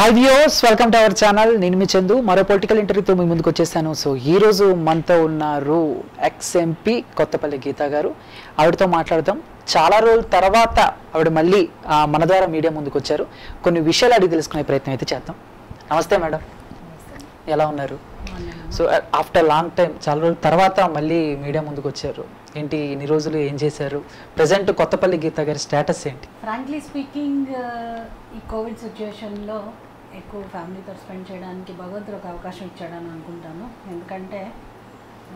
Hi views welcome to our channel నేను మీ చందు మరో పొలిటికల్ ఇంటర్వ్యూతో మీ ముందుకు వచ్చేసాను సో ఈ రోజు మనతో ఉన్నారు ఎక్స్ ఎంపీ కొత్తపల్లి గీత గారు ఆవిడతో మాట్లాడదాం చాలా రోజుల తర్వాత ఆవిడ మళ్ళీ ఆ, మన ద్వారా మీడియా ముందుకు వచ్చారు కొన్ని విషయాలు అడిగి తెలుసుకునే ప్రయత్నం అయితే చేద్దాం నమస్తే మేడం ఎలా ఉన్నారు సో ఆఫ్టర్ లాంగ్ టైం చాలా రోజుల తర్వాత మళ్ళీ మీడియా ముందుకు వచ్చారు ఏంటి ఇన్ని రోజులు ఏం చేశారు ప్రజెంట్ కొత్తపల్లి గీత గారి స్టేటస్ ఏంటి ఫ్రాంక్లీ స్పీకింగ్ ఈ కోవిడ్ సిచ్యువేషన్లో ఎక్కువ ఫ్యామిలీతో స్పెండ్ చేయడానికి భగవంతుడు ఒక అవకాశం ఇచ్చాడని అనుకుంటాను ఎందుకంటే ఆ,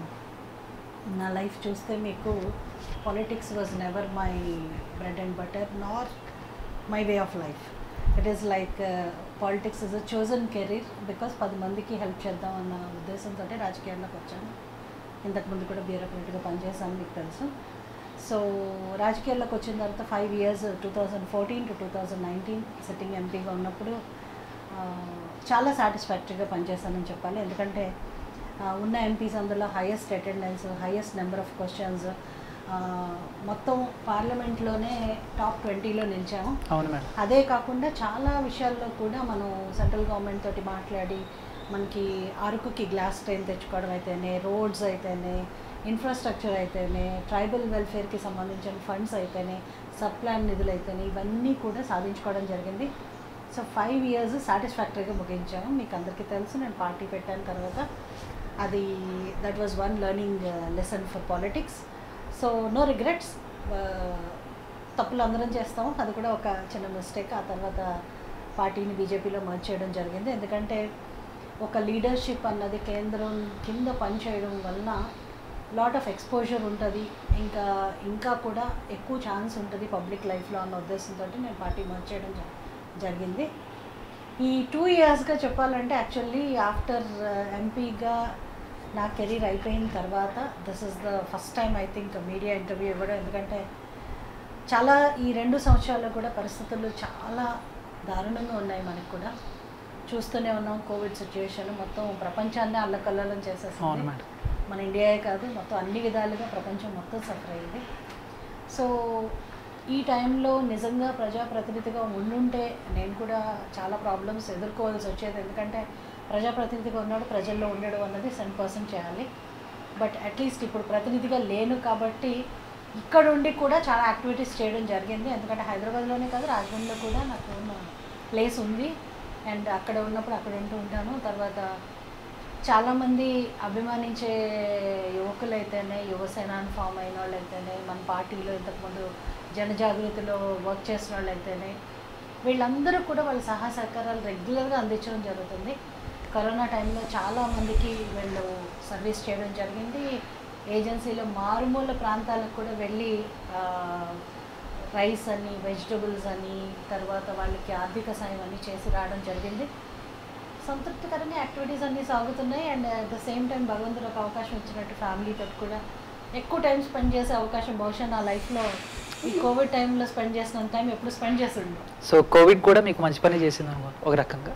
నా లైఫ్ చూస్తే మీకు politics was never my bread and butter nor my way of life it is like politics is a chosen career because పది మందికి హెల్ప్ చేద్దాం అన్న ఉద్దేశంతో రాజకీయాల్లోకి వచ్చాను ఇంతకుముందు కూడా బ్యూరోక్రట్గా పనిచేశాను మీకు తెలుసు సో రాజకీయాల్లోకి వచ్చిన తర్వాత five years two thousand fourteen to two thousand nineteen sitting ఎంపీగా ఉన్నప్పుడు ఆ, చాలా సాటిస్ఫాక్టరీగా పనిచేశానని చెప్పాలి ఎందుకంటే ఆ, ఉన్న ఎంపీస్ అందులో highest attendance highest number of questions మొత్తం పార్లమెంట్లోనే టాప్ ట్వంటీలో నిలిచాము అవును మేడం అదే కాకుండా చాలా విషయాల్లో కూడా మనం సెంట్రల్ గవర్నమెంట్ తోటి మాట్లాడి మనకి అరకుకి గ్లాస్ ట్రైన్ తెచ్చుకోవడం అయితేనే రోడ్స్ అయితేనే ఇన్ఫ్రాస్ట్రక్చర్ అయితేనే ట్రైబల్ వెల్ఫేర్కి సంబంధించిన ఫండ్స్ అయితేనే సబ్ ప్లాన్ నిధులు అయితేనే ఇవన్నీ కూడా సాధించుకోవడం జరిగింది సో ఫైవ్ ఇయర్స్ సాటిస్ఫాక్టరీగా ముగించాము మీకు అందరికీ తెలుసు నేను పార్టీ పెట్టాను తర్వాత అది that was one learning lesson for politics so no regrets తప్పులు అందరం చేస్తాము అది కూడా ఒక చిన్న మిస్టేక్ ఆ తర్వాత పార్టీని బీజేపీలో మర్జ్ చేయడం జరిగింది ఎందుకంటే ఒక లీడర్షిప్ అన్నది కేంద్రం కింద పనిచేయడం వలన లాట్ ఆఫ్ ఎక్స్పోజర్ ఉంటుంది ఇంకా ఇంకా కూడా ఎక్కువ ఛాన్స్ ఉంటుంది పబ్లిక్ లైఫ్లో అన్న ఉద్దేశంతో నేను పార్టీ మర్జ్ చేయడం జ- జరిగింది ఈ టూ ఇయర్స్గా చెప్పాలంటే యాక్చువల్లీ ఆఫ్టర్ ఎంపీగా నా కెరీర్ అయిపోయిన తర్వాత this is the first time I think media interview ఇవ్వడం ఎందుకంటే చాలా ఈ రెండు సంవత్సరాల్లో కూడా పరిస్థితులు చాలా దారుణంగా ఉన్నాయి మనకు కూడా చూస్తూనే ఉన్నాం కోవిడ్ సిచ్యువేషన్ మొత్తం ప్రపంచాన్ని అల్లకల్లోలం అవును చేసేసింది మేడం మన ఇండియాయే కాదు మొత్తం అన్ని విధాలుగా ప్రపంచం మొత్తం సఫర్ అయింది సో ఈ టైంలో నిజంగా ప్రజాప్రతినిధిగా ఉండుంటే నేను కూడా చాలా ప్రాబ్లమ్స్ ఎదుర్కోవాల్సి వచ్చేది ఎందుకంటే ప్రజాప్రతినిధిగా ఉన్నాడు ప్రజల్లో ఉండడం అన్నది సెవెన్ పర్సెంట్ చేయాలి బట్ అట్లీస్ట్ ఇప్పుడు ప్రతినిధిగా లేను కాబట్టి ఇక్కడ ఉండి కూడా చాలా యాక్టివిటీస్ చేయడం జరిగింది ఎందుకంటే హైదరాబాద్లోనే కాదు రాజమండ్రిలో కూడా నాకు ఉన్న ప్లేస్ ఉంది అండ్ అక్కడ ఉన్నప్పుడు అక్కడ ఉంటూ ఉంటాను తర్వాత చాలామంది అభిమానించే యువకులు అయితేనే యువసేనాన్ని ఫామ్ అయిన వాళ్ళు అయితేనే మన పార్టీలో ఇంతకుముందు జనజాగృతిలో వర్క్ చేసిన వాళ్ళు అయితేనే వీళ్ళందరూ కూడా వాళ్ళ సహాయ సహకారాలు రెగ్యులర్గా అందించడం జరుగుతుంది కరోనా టైంలో చాలామందికి వీళ్ళు సర్వీస్ చేయడం జరిగింది ఏజెన్సీలో మారుమూల ప్రాంతాలకు కూడా వెళ్ళి ఆ, రైస్ అని వెజిటబుల్స్ అని తర్వాత వాళ్ళకి ఆర్థిక సాయం అని చేసి రావడం జరిగింది సంతృప్తికరంగా యాక్టివిటీస్ అన్నీ సాగుతున్నాయి and at the same time భగవంతుడు ఒక అవకాశం ఇచ్చినట్టు ఫ్యామిలీతో కూడా ఎక్కువ టైం స్పెండ్ చేసే అవకాశం బహుశా నా లైఫ్లో ఈ కోవిడ్ టైంలో స్పెండ్ చేసినంత టైం ఎప్పుడు స్పెండ్ చేస్తుండే సో కోవిడ్ కూడా మీకు మంచి పని చేసింది అనమాట ఒక రకంగా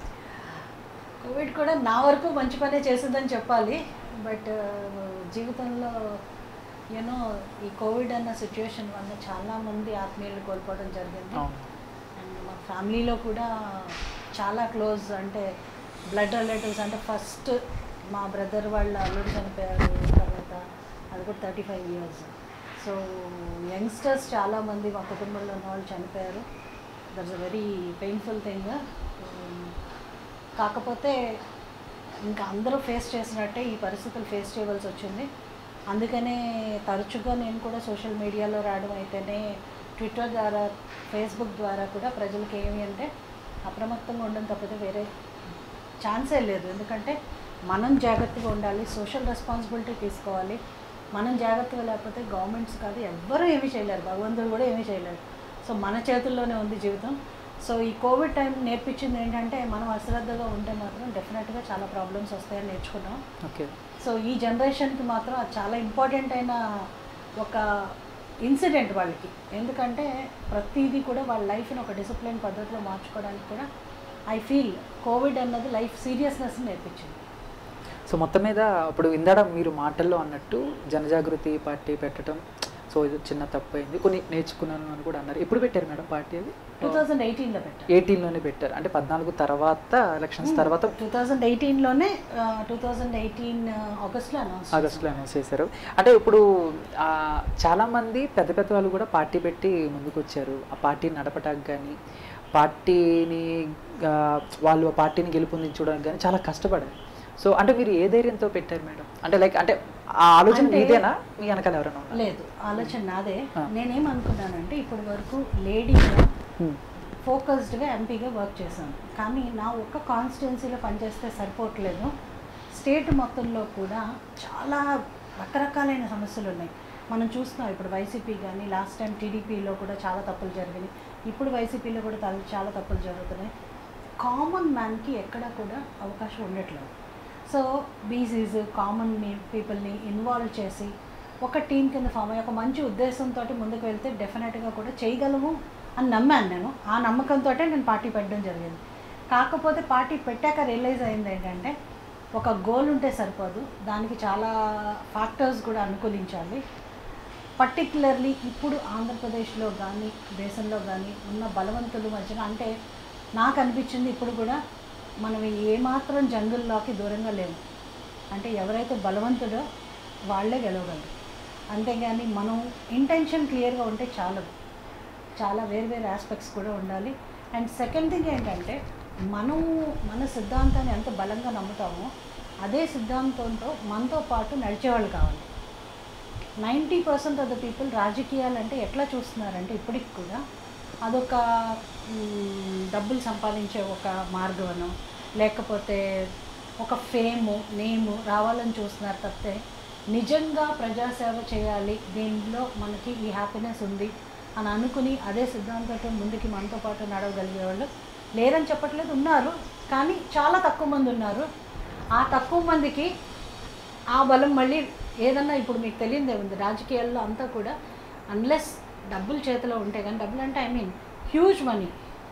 కోవిడ్ కూడా నా వరకు మంచి పనే చేసిందని చెప్పాలి బట్ జీవితంలో యూనో ఈ కోవిడ్ అన్న సిచ్యువేషన్ వల్ల చాలామంది ఆత్మీయులు కోల్పోవడం జరిగింది అవును అండ్ మా ఫ్యామిలీలో కూడా చాలా క్లోజ్ అంటే బ్లడ్ రిలేటివ్స్ అంటే ఫస్ట్ మా బ్రదర్ వాళ్ళ అల్లుడు చనిపోయారు తర్వాత అది కూడా thirty five years so youngsters చాలామంది మా కుటుంబంలో ఉన్న వాళ్ళు చనిపోయారు that's a very painful thing కాకపోతే ఇంకా అందరూ ఫేస్ చేసినట్టే ఈ పరిస్థితులు ఫేస్ చేయవలసి వచ్చింది అందుకనే తరచుగా నేను కూడా సోషల్ మీడియాలో రావడం అయితేనే ట్విట్టర్ ద్వారా ఫేస్బుక్ ద్వారా కూడా ప్రజలకి ఏమి అంటే అప్రమత్తంగా ఉండడం తప్పితే వేరే ఛాన్సే లేదు ఎందుకంటే మనం జాగ్రత్తగా ఉండాలి సోషల్ రెస్పాన్సిబిలిటీ తీసుకోవాలి మనం జాగ్రత్తగా లేకపోతే గవర్నమెంట్స్ కాదు ఎవ్వరూ ఏమీ చేయలేరు భగవంతుడు కూడా ఏమీ చేయలేరు సో మన చేతుల్లోనే ఉంది జీవితం సో ఈ కోవిడ్ టైం నేర్పించింది ఏంటంటే మనం అశ్రద్ధగా ఉంటే మాత్రం డెఫినెట్గా చాలా ప్రాబ్లమ్స్ వస్తాయని నేర్చుకున్నాం ఓకే సో ఈ జనరేషన్కి మాత్రం అది చాలా ఇంపార్టెంట్ అయిన ఒక ఇన్సిడెంట్ వాళ్ళకి ఎందుకంటే ప్రతిదీ కూడా వాళ్ళ లైఫ్ని ఒక డిసిప్లిన్ పద్ధతిలో మార్చుకోవడానికి కూడా ఐ ఫీల్ కోవిడ్ అన్నది లైఫ్ సీరియస్నెస్ నేర్పించింది సో మొత్తం మీద ఇప్పుడు ఇందాడ మీరు మాటల్లో అన్నట్టు జనజాగృతి పార్టీ పెట్టడం సో ఇది చిన్న తప్పు అయింది కొన్ని నేర్చుకున్నాను అని కూడా అన్నారు ఎప్పుడు పెట్టారు మేడం పార్టీ అది టూ థౌజండ్ ఎయిటీన్లో పెట్టాను ఎయిటీన్లోనే పెట్టారు అంటే పద్నాలుగు తర్వాత ఎలక్షన్స్ తర్వాత టూ థౌజండ్ ఎయిటీన్లోనే టూ థౌజండ్ ఎయిటీన్ ఆగస్ట్లో అనౌన్స్ ఆగస్టులో అనౌన్స్ చేశారు అంటే ఇప్పుడు ఆ, చాలా మంది పెద్ద పెద్ద వాళ్ళు కూడా పార్టీ పెట్టి ముందుకు వచ్చారు ఆ పార్టీ నడపటానికి కానీ పార్టీని ఆ, వాళ్ళు ఆ పార్టీని గెలుపొందించడానికి కానీ చాలా కష్టపడారు సో అంటే మీరు ఏ ధైర్యంతో పెట్టారు మేడం అంటే లైక్ అంటే ఆ ఆలోచన అంటే- మీదేనా మీ వెనకాల ఎవరైనా ఉన్నారా? లేదు ఆలోచన నాదే ఆ. నేనేమనుకున్నానంటే ఇప్పటి వరకు లేడీగా Hmm. ఫోకస్డ్గా ఎంపీగా వర్క్ చేశాను కానీ నా ఒక్క కాన్స్టిట్యున్సీలో పనిచేస్తే సరిపోవట్లేదు స్టేట్ మొత్తంలో కూడా చాలా రకరకాలైన సమస్యలు ఉన్నాయి మనం చూస్తున్నాం ఇప్పుడు వైసీపీ కానీ లాస్ట్ టైం టీడీపీలో కూడా చాలా తప్పులు జరిగినాయి ఇప్పుడు వైసీపీలో కూడా తల- చాలా తప్పులు జరుగుతున్నాయి కామన్ మ్యాన్కి ఎక్కడా కూడా అవకాశం ఉండట్లేదు సో బీసీస్ కామన్ పీపుల్ని ఇన్వాల్వ్ చేసి ఒక టీం కింద ఫామ్ అయ్యి ఒక మంచి ఉద్దేశంతో ముందుకు వెళ్తే డెఫినెట్గా కూడా చేయగలము అని నమ్మాను నేను ఆ నమ్మకంతో నేను పార్టీ పెట్టడం జరిగింది కాకపోతే పార్టీ పెట్టాక రియలైజ్ అయింది ఏంటంటే ఒక గోల్ ఉంటే సరిపోదు దానికి చాలా ఫ్యాక్టర్స్ కూడా అనుకూలించాలి పర్టికులర్లీ ఇప్పుడు ఆంధ్రప్రదేశ్లో కానీ దేశంలో కానీ ఉన్న బలవంతుల మధ్యన అంటే నాకు అనిపించింది ఇప్పుడు కూడా మనం ఏమాత్రం జంగుల్లోకి దూరంగా లేము అంటే ఎవరైతే బలవంతుడో వాళ్ళే గెలవగలరు అంతేగాని మనం ఇంటెన్షన్ క్లియర్గా ఉంటే చాలదు చాలా వేరు వేరు ఆస్పెక్ట్స్ కూడా ఉండాలి అండ్ సెకండ్ థింగ్ ఏంటంటే మనం మన సిద్ధాంతాన్ని ఎంత బలంగా నమ్ముతామో అదే సిద్ధాంతంతో మనతో పాటు నడిచేవాళ్ళు కావాలి ninety percent of the people రాజకీయాలు అంటే ఎట్లా చూస్తున్నారంటే ఇప్పటికి కూడా అదొక మ్, డబ్బులు సంపాదించే ఒక మార్గమనో లేకపోతే ఒక ఫేము నేము రావాలని చూస్తున్నారు తప్పితే నిజంగా ప్రజాసేవ చేయాలి దీనిలో మనకి ఈ హ్యాపీనెస్ ఉంది అని అనుకుని అదే సిద్ధాంతంతో ముందుకి మనతో పాటు నడవగలిగే వాళ్ళు లేరని చెప్పట్లేదు ఉన్నారు కానీ చాలా తక్కువ మంది ఉన్నారు ఆ తక్కువ మందికి ఆ బలం మళ్ళీ ఏదన్నా ఇప్పుడు మీకు తెలియదే ఉంది రాజకీయాల్లో అంతా కూడా అన్లెస్ డబ్బులు చేతిలో ఉంటే కానీ డబ్బులు అంటే ఐ మీన్ హ్యూజ్ మనీ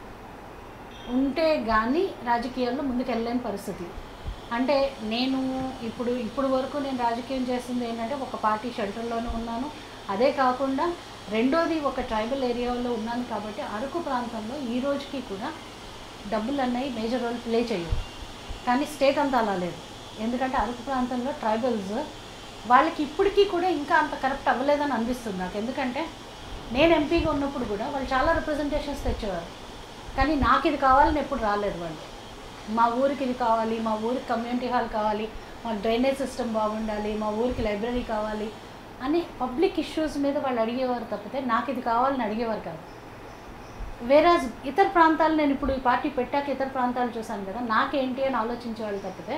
ఉంటే కానీ రాజకీయాల్లో ముందుకు వెళ్ళలేని పరిస్థితి అంటే నేను ఇప్పుడు ఇప్పుడు వరకు నేను రాజకీయం చేస్తుంది ఏంటంటే ఒక పార్టీ షెల్టర్లోనే ఉన్నాను అదే కాకుండా రెండోది ఒక ట్రైబల్ ఏరియాలో ఉన్నాను కాబట్టి అరకు ప్రాంతంలో ఈ రోజుకి కూడా డబ్బులు అన్నవి మేజర్ రోల్ ప్లే చేయవు కానీ స్టేట్ అంతా అలా లేదు ఎందుకంటే అరకు ప్రాంతంలో ట్రైబల్స్ వాళ్ళకి ఇప్పటికీ కూడా ఇంకా అంత కరెక్ట్ అవ్వలేదని అనిపిస్తుంది నాకు ఎందుకంటే నేను ఎంపీగా ఉన్నప్పుడు కూడా వాళ్ళు చాలా రిప్రజెంటేషన్స్ తెచ్చేవారు కానీ నాకు ఇది కావాలని ఎప్పుడు రాలేదు వాళ్ళు మా ఊరికి ఇది కావాలి మా ఊరికి కమ్యూనిటీ హాల్ కావాలి మా డ్రైనేజ్ సిస్టమ్ బాగుండాలి మా ఊరికి లైబ్రరీ కావాలి అని పబ్లిక్ ఇష్యూస్ మీద వాళ్ళు అడిగేవారు తప్పితే నాకు ఇది కావాలని అడిగేవారు కాదు వేరాజ్ ఇతర ప్రాంతాలు నేను ఇప్పుడు ఈ పార్టీ పెట్టాక ఇతర ప్రాంతాలు చూశాను కదా నాకేంటి అని ఆలోచించే వాళ్ళు తప్పితే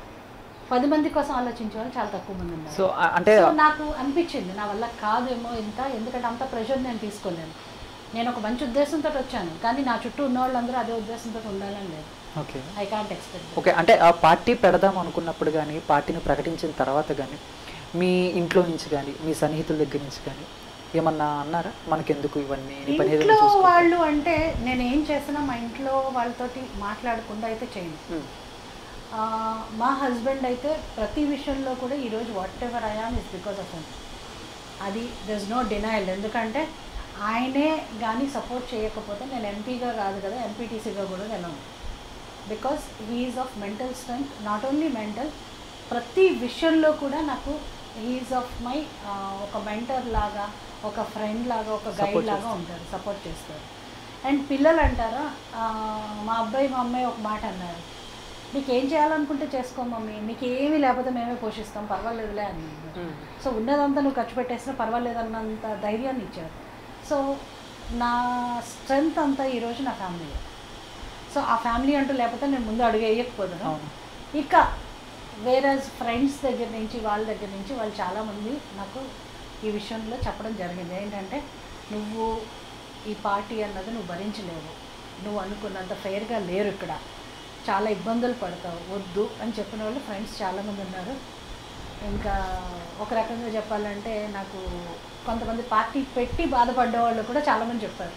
పది మంది కోసం ఆలోచించే వాళ్ళు చాలా తక్కువ మంది ఉన్నారు సో ఆ- అంటే సో నాకు అనిపించింది నా వల్ల కాదేమో ఇంత ఎందుకంటే అంత ప్రెషర్ నేను తీసుకోలేను నేను ఒక మంచి ఉద్దేశంతో వచ్చాను కానీ నా చుట్టూ ఉన్న వాళ్ళందరూ అదే ఉద్దేశంతో ఉండాలని లేదు okay I can't expect okay అంటే ఆ పార్టీ పెడదాం అనుకున్నప్పుడు కానీ పార్టీని ప్రకటించిన తర్వాత కానీ మీ ఇంట్లో నుంచి కానీ మీ సన్నిహితుల దగ్గర నుంచి కానీ ఏమన్నా అన్నారా మనకెందుకు ఇవన్నీ నీ పని ఏదో ఇంట్లో చూసుకో. వాళ్ళు అంటే నేను ఏం చేసినా మా ఇంట్లో వాళ్ళతోటి మాట్లాడకుండా అయితే చేయను ఉమ్. ఆ, మా హస్బెండ్ అయితే ప్రతి విషయంలో కూడా ఈరోజు whatever I am is because of him అది దస్ నో డినైల్ ఎందుకంటే ఆయనే కానీ సపోర్ట్ చేయకపోతే నేను ఎంపీగా కాదు కదా ఎంపీటీసీగా కూడా వెళ్ళను because he is of mental strength not only mental ప్రతి విషయంలో కూడా నాకు హీఈస్ ఆఫ్ మై ఒక మెంటర్ లాగా ఒక ఫ్రెండ్ లాగా ఒక గైడ్ Support లాగా ఉంటారు సపోర్ట్ చేస్తారు అండ్ పిల్లలు అంటారా ఆ, మా అబ్బాయి మా అమ్మాయి ఒక మాట అన్నారు నీకు ఏం చేయాలనుకుంటే చేసుకో మమ్మీ నీకు ఏమీ లేకపోతే మేమే పోషిస్తాం పర్వాలేదులే అని ఉమ్. సో ఉన్నదంతా నువ్వు ఖర్చు పెట్టేసినా పర్వాలేదు అన్నంత ధైర్యాన్ని ఇచ్చారు సో నా స్ట్రెంగ్త్ అంతా ఈరోజు నా ఫ్యామిలీ సో ఆ ఫ్యామిలీ అంటూ లేకపోతే నేను ముందు అడుగు వేయకపోదును అవును ఇక వేరే ఫ్రెండ్స్ దగ్గర నుంచి వాళ్ళ దగ్గర నుంచి వాళ్ళు చాలామంది నాకు ఈ విషయంలో చెప్పడం జరిగింది ఏంటంటే నువ్వు ఈ పార్టీ అన్నది నువ్వు భరించలేవు నువ్వు అనుకున్నంత ఫెయిర్గా లేరు ఇక్కడ చాలా ఇబ్బందులు పడతావు వద్దు అని చెప్పిన వాళ్ళు ఫ్రెండ్స్ చాలామంది ఉన్నారు ఇంకా ఒక రకంగా చెప్పాలంటే నాకు కొంతమంది పార్టీ పెట్టి బాధపడ్డ వాళ్ళు కూడా చాలామంది చెప్పారు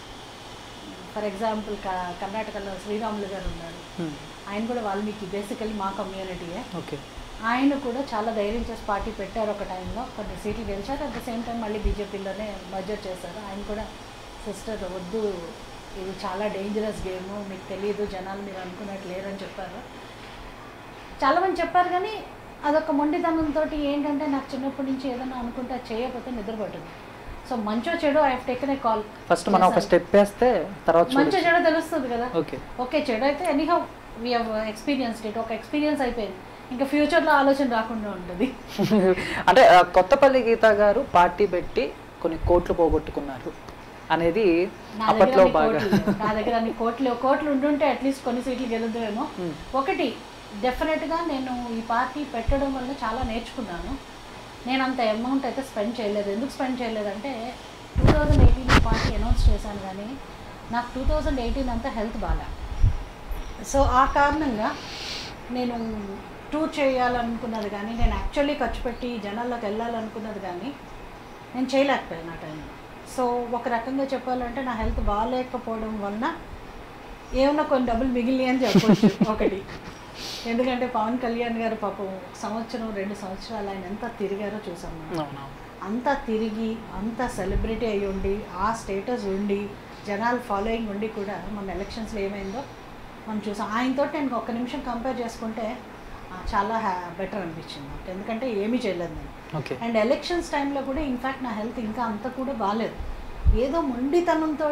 ఫర్ ఎగ్జాంపుల్ క- కర్ణాటకలో శ్రీరాములు గారు ఉన్నారు ఉమ్. ఆయన కూడా వాల్మీకి బేసికలీ మా కమ్యూనిటీయే ఓకే ఆయన కూడా చాలా ధైర్యం చేసి పార్టీ పెట్టారు ఒక టైంలో కొన్ని సీట్లు గెలిచారు అట్ ద సేమ్ టైం మళ్ళీ బీజేపీలోనే మర్జర్ చేశారు ఆయన కూడా సిస్టర్ వద్దు ఇది చాలా డేంజరస్ గేమ్ మీకు తెలియదు జనాలు మీరు అనుకున్నట్టు లేరని చెప్పారు చాలామంది చెప్పారు కానీ అదొక మొండితనంతో ఏంటంటే నాకు చిన్నప్పటి నుంచి ఏదైనా అనుకుంటే అది చేయకపోతే నిద్ర పట్టుద్ది సో మంచో చెడు I have taken a call first మనం ఒక స్టెప్ వేస్తే తర్వాత మంచో చూడొచ్చు. చెడు తెలుస్తుంది కదా ఓకే ఓకే చెడు అయితే anyhow we have experience it ఒక ఎక్స్పీరియన్స్ అయిపోయింది ఇంకా ఫ్యూచర్లో ఆలోచన రాకుండా ఉంటుంది అంటే ఆ, కొత్తపల్లి గీత గారు పార్టీ పెట్టి కొన్ని కోట్లు పోగొట్టుకున్నారు అనేది నా దగ్గర అప్పట్లో అన్ని బాగా కోట్లు లేవు. నా దగ్గర అన్ని కోట్లు కోట్లు ఉండుంటే అట్లీస్ట్ కొన్ని సీట్లు గెలుద్దామేమో Hmm. ఒకటి డెఫినెట్గా నేను ఈ పార్టీ పెట్టడం వల్ల చాలా నేర్చుకున్నాను నేను అంత అమౌంట్ అయితే స్పెండ్ చేయలేదు ఎందుకు స్పెండ్ చేయలేదంటే two thousand eighteen party announce చేశాను కానీ నాకు టూ థౌజండ్ ఎయిటీన్ అంతా హెల్త్ బాగా సో ఆ కారణంగా నేను టూర్ చేయాలనుకున్నది కానీ నేను యాక్చువల్లీ ఖర్చు పెట్టి జనాల్లోకి వెళ్ళాలనుకున్నది కానీ నేను చేయలేకపోయాను ఆ టైంలో సో ఒక రకంగా చెప్పాలంటే నా హెల్త్ బాగాలేకపోవడం వలన ఏమన్నా కొన్ని డబ్బులు మిగిలి అని చెప్పొచ్చు ఒకటి ఎందుకంటే పవన్ కళ్యాణ్ గారు పాపం ఒక సంవత్సరం రెండు సంవత్సరాలు ఆయన ఎంత తిరిగారో చూసాం మనం. అవునా అంతా తిరిగి అంత సెలబ్రిటీ అయి ఉండి ఆ స్టేటస్ ఉండి జనాల ఫాలోయింగ్ ఉండి కూడా మన ఎలక్షన్స్లో ఏమైందో మనం చూసాం ఆయనతో నేను ఒక్క నిమిషం కంపేర్ చేసుకుంటే ఆ, చాలా హ్యా బెటర్ అనిపించింది నాకు ఎందుకంటే ఏమీ చేయలేదు నేను ఓకే అండ్ ఎలక్షన్స్ టైంలో కూడా ఇన్ఫ్యాక్ట్ నా హెల్త్ ఇంకా అంత కూడా బాగాలేదు ఏదో మొండితనంతో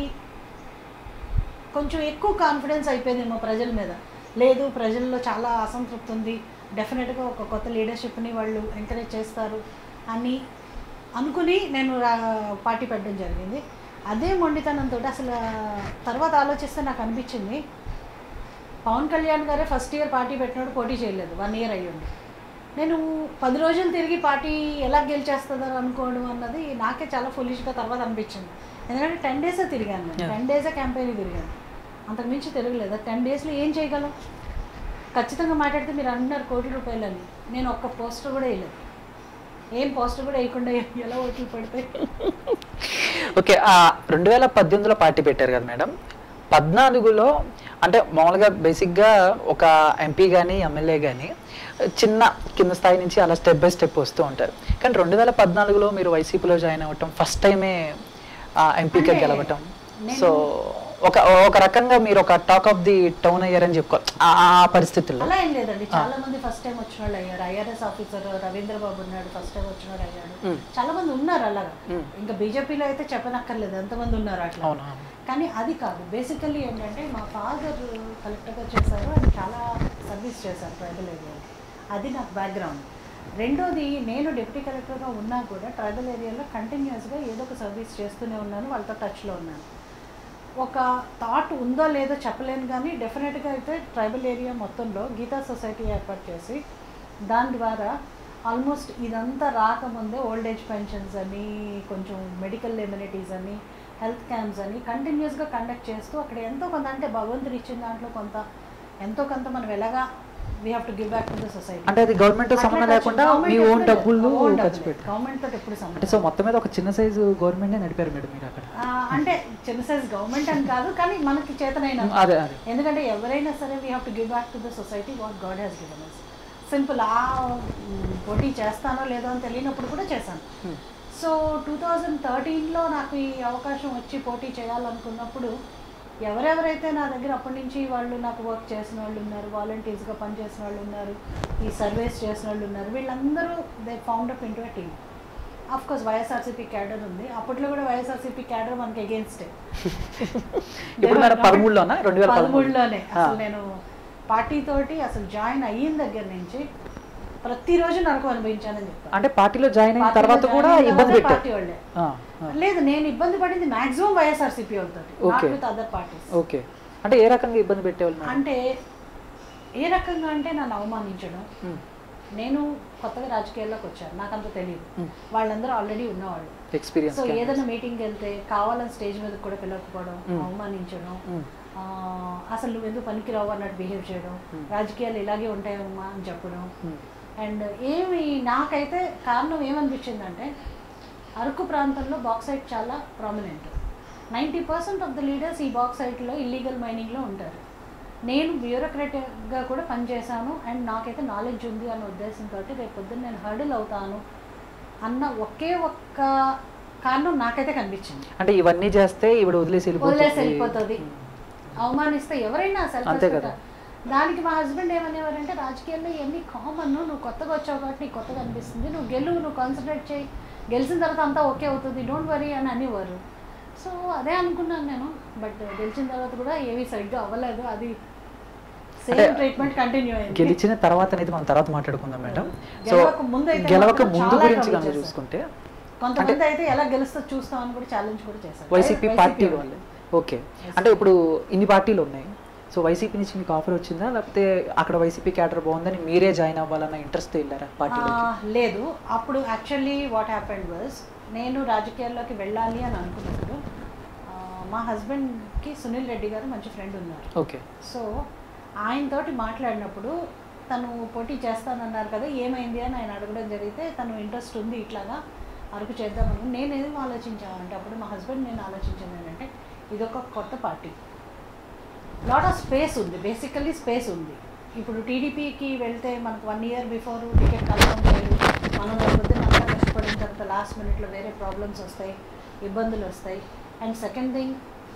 కొంచెం ఎక్కువ కాన్ఫిడెన్స్ అయిపోయిందేమో ప్రజల మీద లేదు ప్రజల్లో చాలా అసంతృప్తి ఉంది డెఫినెట్గా ఒక కొత్త లీడర్షిప్ని వాళ్ళు ఎంకరేజ్ చేస్తారు అని అనుకుని నేను రా- పార్టీ పెట్టడం జరిగింది అదే మొండితనంతో అసలు తర్వాత ఆలోచిస్తే నాకు అనిపించింది పవన్ కళ్యాణ్ గారే ఫస్ట్ ఇయర్ పార్టీ పెట్టినప్పుడు పోటీ చేయలేదు వన్ ఇయర్ అయ్యింది నేను పది రోజులు తిరిగి పార్టీ ఎలా గెలిచేస్తుందో అనుకోవడం అన్నది నాకే చాలా ఫులిష్గా తర్వాత అనిపించింది ఎందుకంటే టెన్ డేసే తిరిగాను నేను Yeah. టెన్ డేసే క్యాంపెయిన్ తిరిగాను అంతకు మించి తిరగలేదు టెన్ డేస్లో ఏం చేయగలం ఖచ్చితంగా మాట్లాడితే మీరు అంటున్నారు కోటి రూపాయలని నేను ఒక్క పోస్టర్ కూడా వేయలేదు ఏం పోస్టర్ కూడా వేయకుండా ఎలా ఓట్లు పడితే ఓకే ఆ రెండు వేల పద్దెనిమిదిలో పార్టీ పెట్టారు కదా మేడం పద్నాలుగులో అంటే మామూలుగా బేసిక్గా ఒక ఎంపీ కానీ ఎమ్మెల్యే కానీ చిన్న కింద స్థాయి నుంచి అలా స్టెప్ బై స్టెప్ వస్తూ ఉంటారు కానీ రెండు వేల పద్నాలుగులో మీరు వైసీపీలో జాయిన్ అవ్వటం ఫస్ట్ టైమే ఎంపీగా అంటే గెలవటం నేను- సో ఒక ఒక రకంగా మీరు ఒక టాక్ ఆఫ్ ది టౌన్ అయ్యారని చెప్పుకోవాలి ఆ ఆ పరిస్థితుల్లో అలా ఏం లేదండి చాలా మంది ఫస్ట్ టైం వచ్చిన వాళ్ళు అయ్యారు ఐఆర్ఎస్ ఆఫీసర్ రవీంద్ర బాబు ఉన్నాడు ఫస్ట్ టైం వచ్చిన వాడు అయ్యాడు మ్మ్. చాలా మంది ఉన్నారు అలాగా మ్మ్. ఇంకా బీజేపీలో అయితే చెప్పనక్కర్లేదు ఎంతమంది ఉన్నారు అట్లా అవునా కానీ అది కాదు బేసికల్లీ ఏంటంటే మా ఫాదర్ కలెక్టర్గా చేశారు ఆయన చాలా సర్వీస్ చేశారు ట్రైబల్ ఏరియాలో అది నాకు బ్యాక్గ్రౌండ్ రెండోది నేను డిప్యూటీ కలెక్టర్గా ఉన్నా కూడా ట్రైబల్ ఏరియాలో కంటిన్యూస్గా ఏదో ఒక సర్వీస్ చేస్తూనే ఉన్నాను వాళ్ళతో టచ్లో ఉన్నాను ఒక థాట్ ఉందో లేదో చెప్పలేను కానీ డెఫినెట్గా అయితే ట్రైబల్ ఏరియా మొత్తంలో గీతా సొసైటీ ఏర్పాటు చేసి దాని ద్వారా ఆల్మోస్ట్ ఇదంతా రాకముందే ఓల్డ్ ఏజ్ పెన్షన్స్ అని కొంచెం మెడికల్ ఎమ్యూనిటీస్ అని హెల్త్ క్యాంప్స్ అని కంటిన్యూస్గా కండక్ట్ చేస్తూ అక్కడ ఎంతో కొంత అంటే భగవంతుడు ఇచ్చిన దాంట్లో కొంత ఎంతో కొంత మనం ఎలాగా we have to give back to the society అంటే అది గవర్నమెంట్ సంబంధం లేకుండా మీ ఓన్ డబ్బులు ఖర్చు పెట్టి గవర్నమెంట్ తోటి ఎప్పుడు అంటే సంబంధం సో మొత్తం మీద ఒక చిన్న సైజు గవర్నమెంట్ నడిపారు మేడం మీరు అక్కడ ఆ, అంటే చిన్న సైజ్ గవర్నమెంట్ అని కాదు కానీ మనకి చేతనైన అదే అదే ఎందుకంటే ఎవరైనా సరే we have to give back to the society what God has given us simple ఆ మ్, పోటీ చేస్తానో లేదో అని తెలియనప్పుడు కూడా చేశాను Hmm. సో టూ థౌజండ్ థర్టీన్లో నాకు ఈ అవకాశం వచ్చి పోటీ చేయాలనుకున్నప్పుడు ఎవరెవరైతే నా దగ్గర అప్పటి నుంచి వాళ్ళు నాకు వర్క్ చేసిన వాళ్ళు ఉన్నారు వాలంటీర్స్గా పనిచేసిన వాళ్ళు ఉన్నారు ఈ సర్వీస్ చేసిన వాళ్ళు ఉన్నారు వీళ్ళందరూ they found up into team of course YSRCP cadre ఉంది అప్పట్లో కూడా వైఎస్ఆర్సీపీ క్యాడర్ మనకి అగేన్స్టే ఇప్పుడు మేడం పదమూడులోనా రెండు వేల పదమూడు పదమూడులోనే అసలు నేను పార్టీ తోటి అసలు జాయిన్ అయిన దగ్గర నుంచి ప్రతిరోజు నరకం అనుభవించానని చెప్తాను అంటే పార్టీలో జాయిన్ అయిన పార్టీలో తర్వాత జాయిన్ కూడా అయిన ఇబ్బంది తర్వాతే పెట్టారు పార్టీ వాళ్ళే ఆ, ఆ, లేదు నేను ఇబ్బంది పడింది మాక్సిమం వైఎస్ఆర్సీపీ అవుతుంది Okay. With other parties okay అంటే ఏ రకంగా ఇబ్బంది పెట్టేవాళ్ళు మేడం అంటే ఏ రకంగా అంటే నన్ను అవమానించడం ఉమ్, నేను కొత్తగా రాజకీయాల్లోకి వచ్చాను నాకు అంత తెలియదు Hmm. వాళ్ళందరూ ఆల్రెడీ ఉన్నవాళ్ళు ఎక్స్పీరియన్స్ సో ఏదైనా మీటింగ్కి వెళ్తే కావాలని స్టేజ్ మీద కూడా పిలవకపోవడం Hmm. అవమానించడం ఉమ్, ఆ, అసలు నువ్వు ఎందుకు పనికిరావు అన్నట్టు బిహేవ్ చేయడం Hmm. రాజకీయాలు ఇలాగే ఉంటాయమ్మా అని చెప్పడం ఉమ్, అండ్ ఏమి నాకైతే కారణం ఏమనిపించిందంటే అరకు ప్రాంతంలో బాక్సైట్ చాలా prominent ninety percent of the leaders ఈ బాక్సైట్లో ఇల్లీగల్ మైనింగ్లో ఉంటారు నేను బ్యూరోక్రటిక్గా కూడా పనిచేశాను అండ్ నాకైతే నాలెడ్జ్ ఉంది అన్న ఉద్దేశంతో రేపు పొద్దున్న నేను హర్డిల్ అవుతాను అన్న ఒకే ఒక్క కారణం నాకైతే కనిపించింది అంటే ఇవన్నీ చేస్తే ఇవిడ వదిలేసి వదిలేసి వెళ్ళిపోతుంది వెళ్ళిపోతుంది అవమానిస్తే ఎవరైనా సెల్ఫ్ అంతే కదా. దానికి మా హస్బెండ్ ఏమనేవారంటే రాజకీయాల్లో ఇవన్నీ కామన్ నువ్వు కొత్తగా వచ్చావు కాబట్టి నీకు కొత్తగా అనిపిస్తుంది నువ్వు గెలువు నువ్వు కాన్సన్ట్రేట్ చేయి గెలిచిన తర్వాత అంతా ఓకే అవుతుంది డోంట్ వరీ అని అనేవారు సో అదే అనుకున్నాను నేను బట్ గెలిచిన తర్వాత కూడా ఏమీ సరిగ్గా అవ్వలేదు అది సేమ్ అంటే ట్రీట్మెంట్ కంటిన్యూ అయింది గెలిచిన తర్వాత అనేది మనం తర్వాత మాట్లాడుకుందాం మేడం సో గెలవక ముందు అయితే గెలవక మాత్రం ముందు చాలా గురించి trouble కనుక చేశారు. చూసుకుంటే కొంతమంది అయితే ఎలా గెలుస్తో చూస్తామని కూడా ఛాలెంజ్ కూడా చేశారు వైసీపీ పార్టీ వాళ్ళు. వాళ్ళే ఓకే అంటే ఇప్పుడు ఇన్ని పార్టీలు ఉన్నాయి సో వైసీపీ నుంచి మీకు ఆఫర్ వచ్చిందా లేకపోతే అక్కడ వైసీపీ క్యాడర్ బాగుందని మీరే జాయిన్ అవ్వాలన్న ఇంట్రెస్ట్ వెళ్ళారా పార్టీలో ఆ, లేదు అప్పుడు యాక్చువల్లీ వాట్ హ్యాపెండ్ వాజ్ నేను రాజకీయాల్లోకి వెళ్ళాలి అని అనుకున్నప్పుడు ఆ, మా హస్బెండ్కి సునీల్ రెడ్డి గారు మంచి ఫ్రెండ్ ఉన్నారు ఓకే సో ఆయనతోటి మాట్లాడినప్పుడు తను పోటీ చేస్తానన్నారు కదా ఏమైంది అని ఆయన అడగడం జరిగితే తను ఇంట్రెస్ట్ ఉంది ఇట్లాగా అరకు చేద్దామని నేను ఏం ఆలోచించానంటే అప్పుడు మా హస్బెండ్ నేను ఆలోచించింది ఏంటంటే ఇదొక కొత్త పార్టీ లాట్ ఆఫ్ స్పేస్ ఉంది బేసికల్లీ స్పేస్ ఉంది ఇప్పుడు టీడీపీకి వెళ్తే మనకు one year before ticket confirm చేయరు మనం పొద్దున్న అంతా కష్టపడిన తర్వాత లాస్ట్ మినిట్లో వేరే ప్రాబ్లమ్స్ వస్తాయి ఇబ్బందులు వస్తాయి and second thing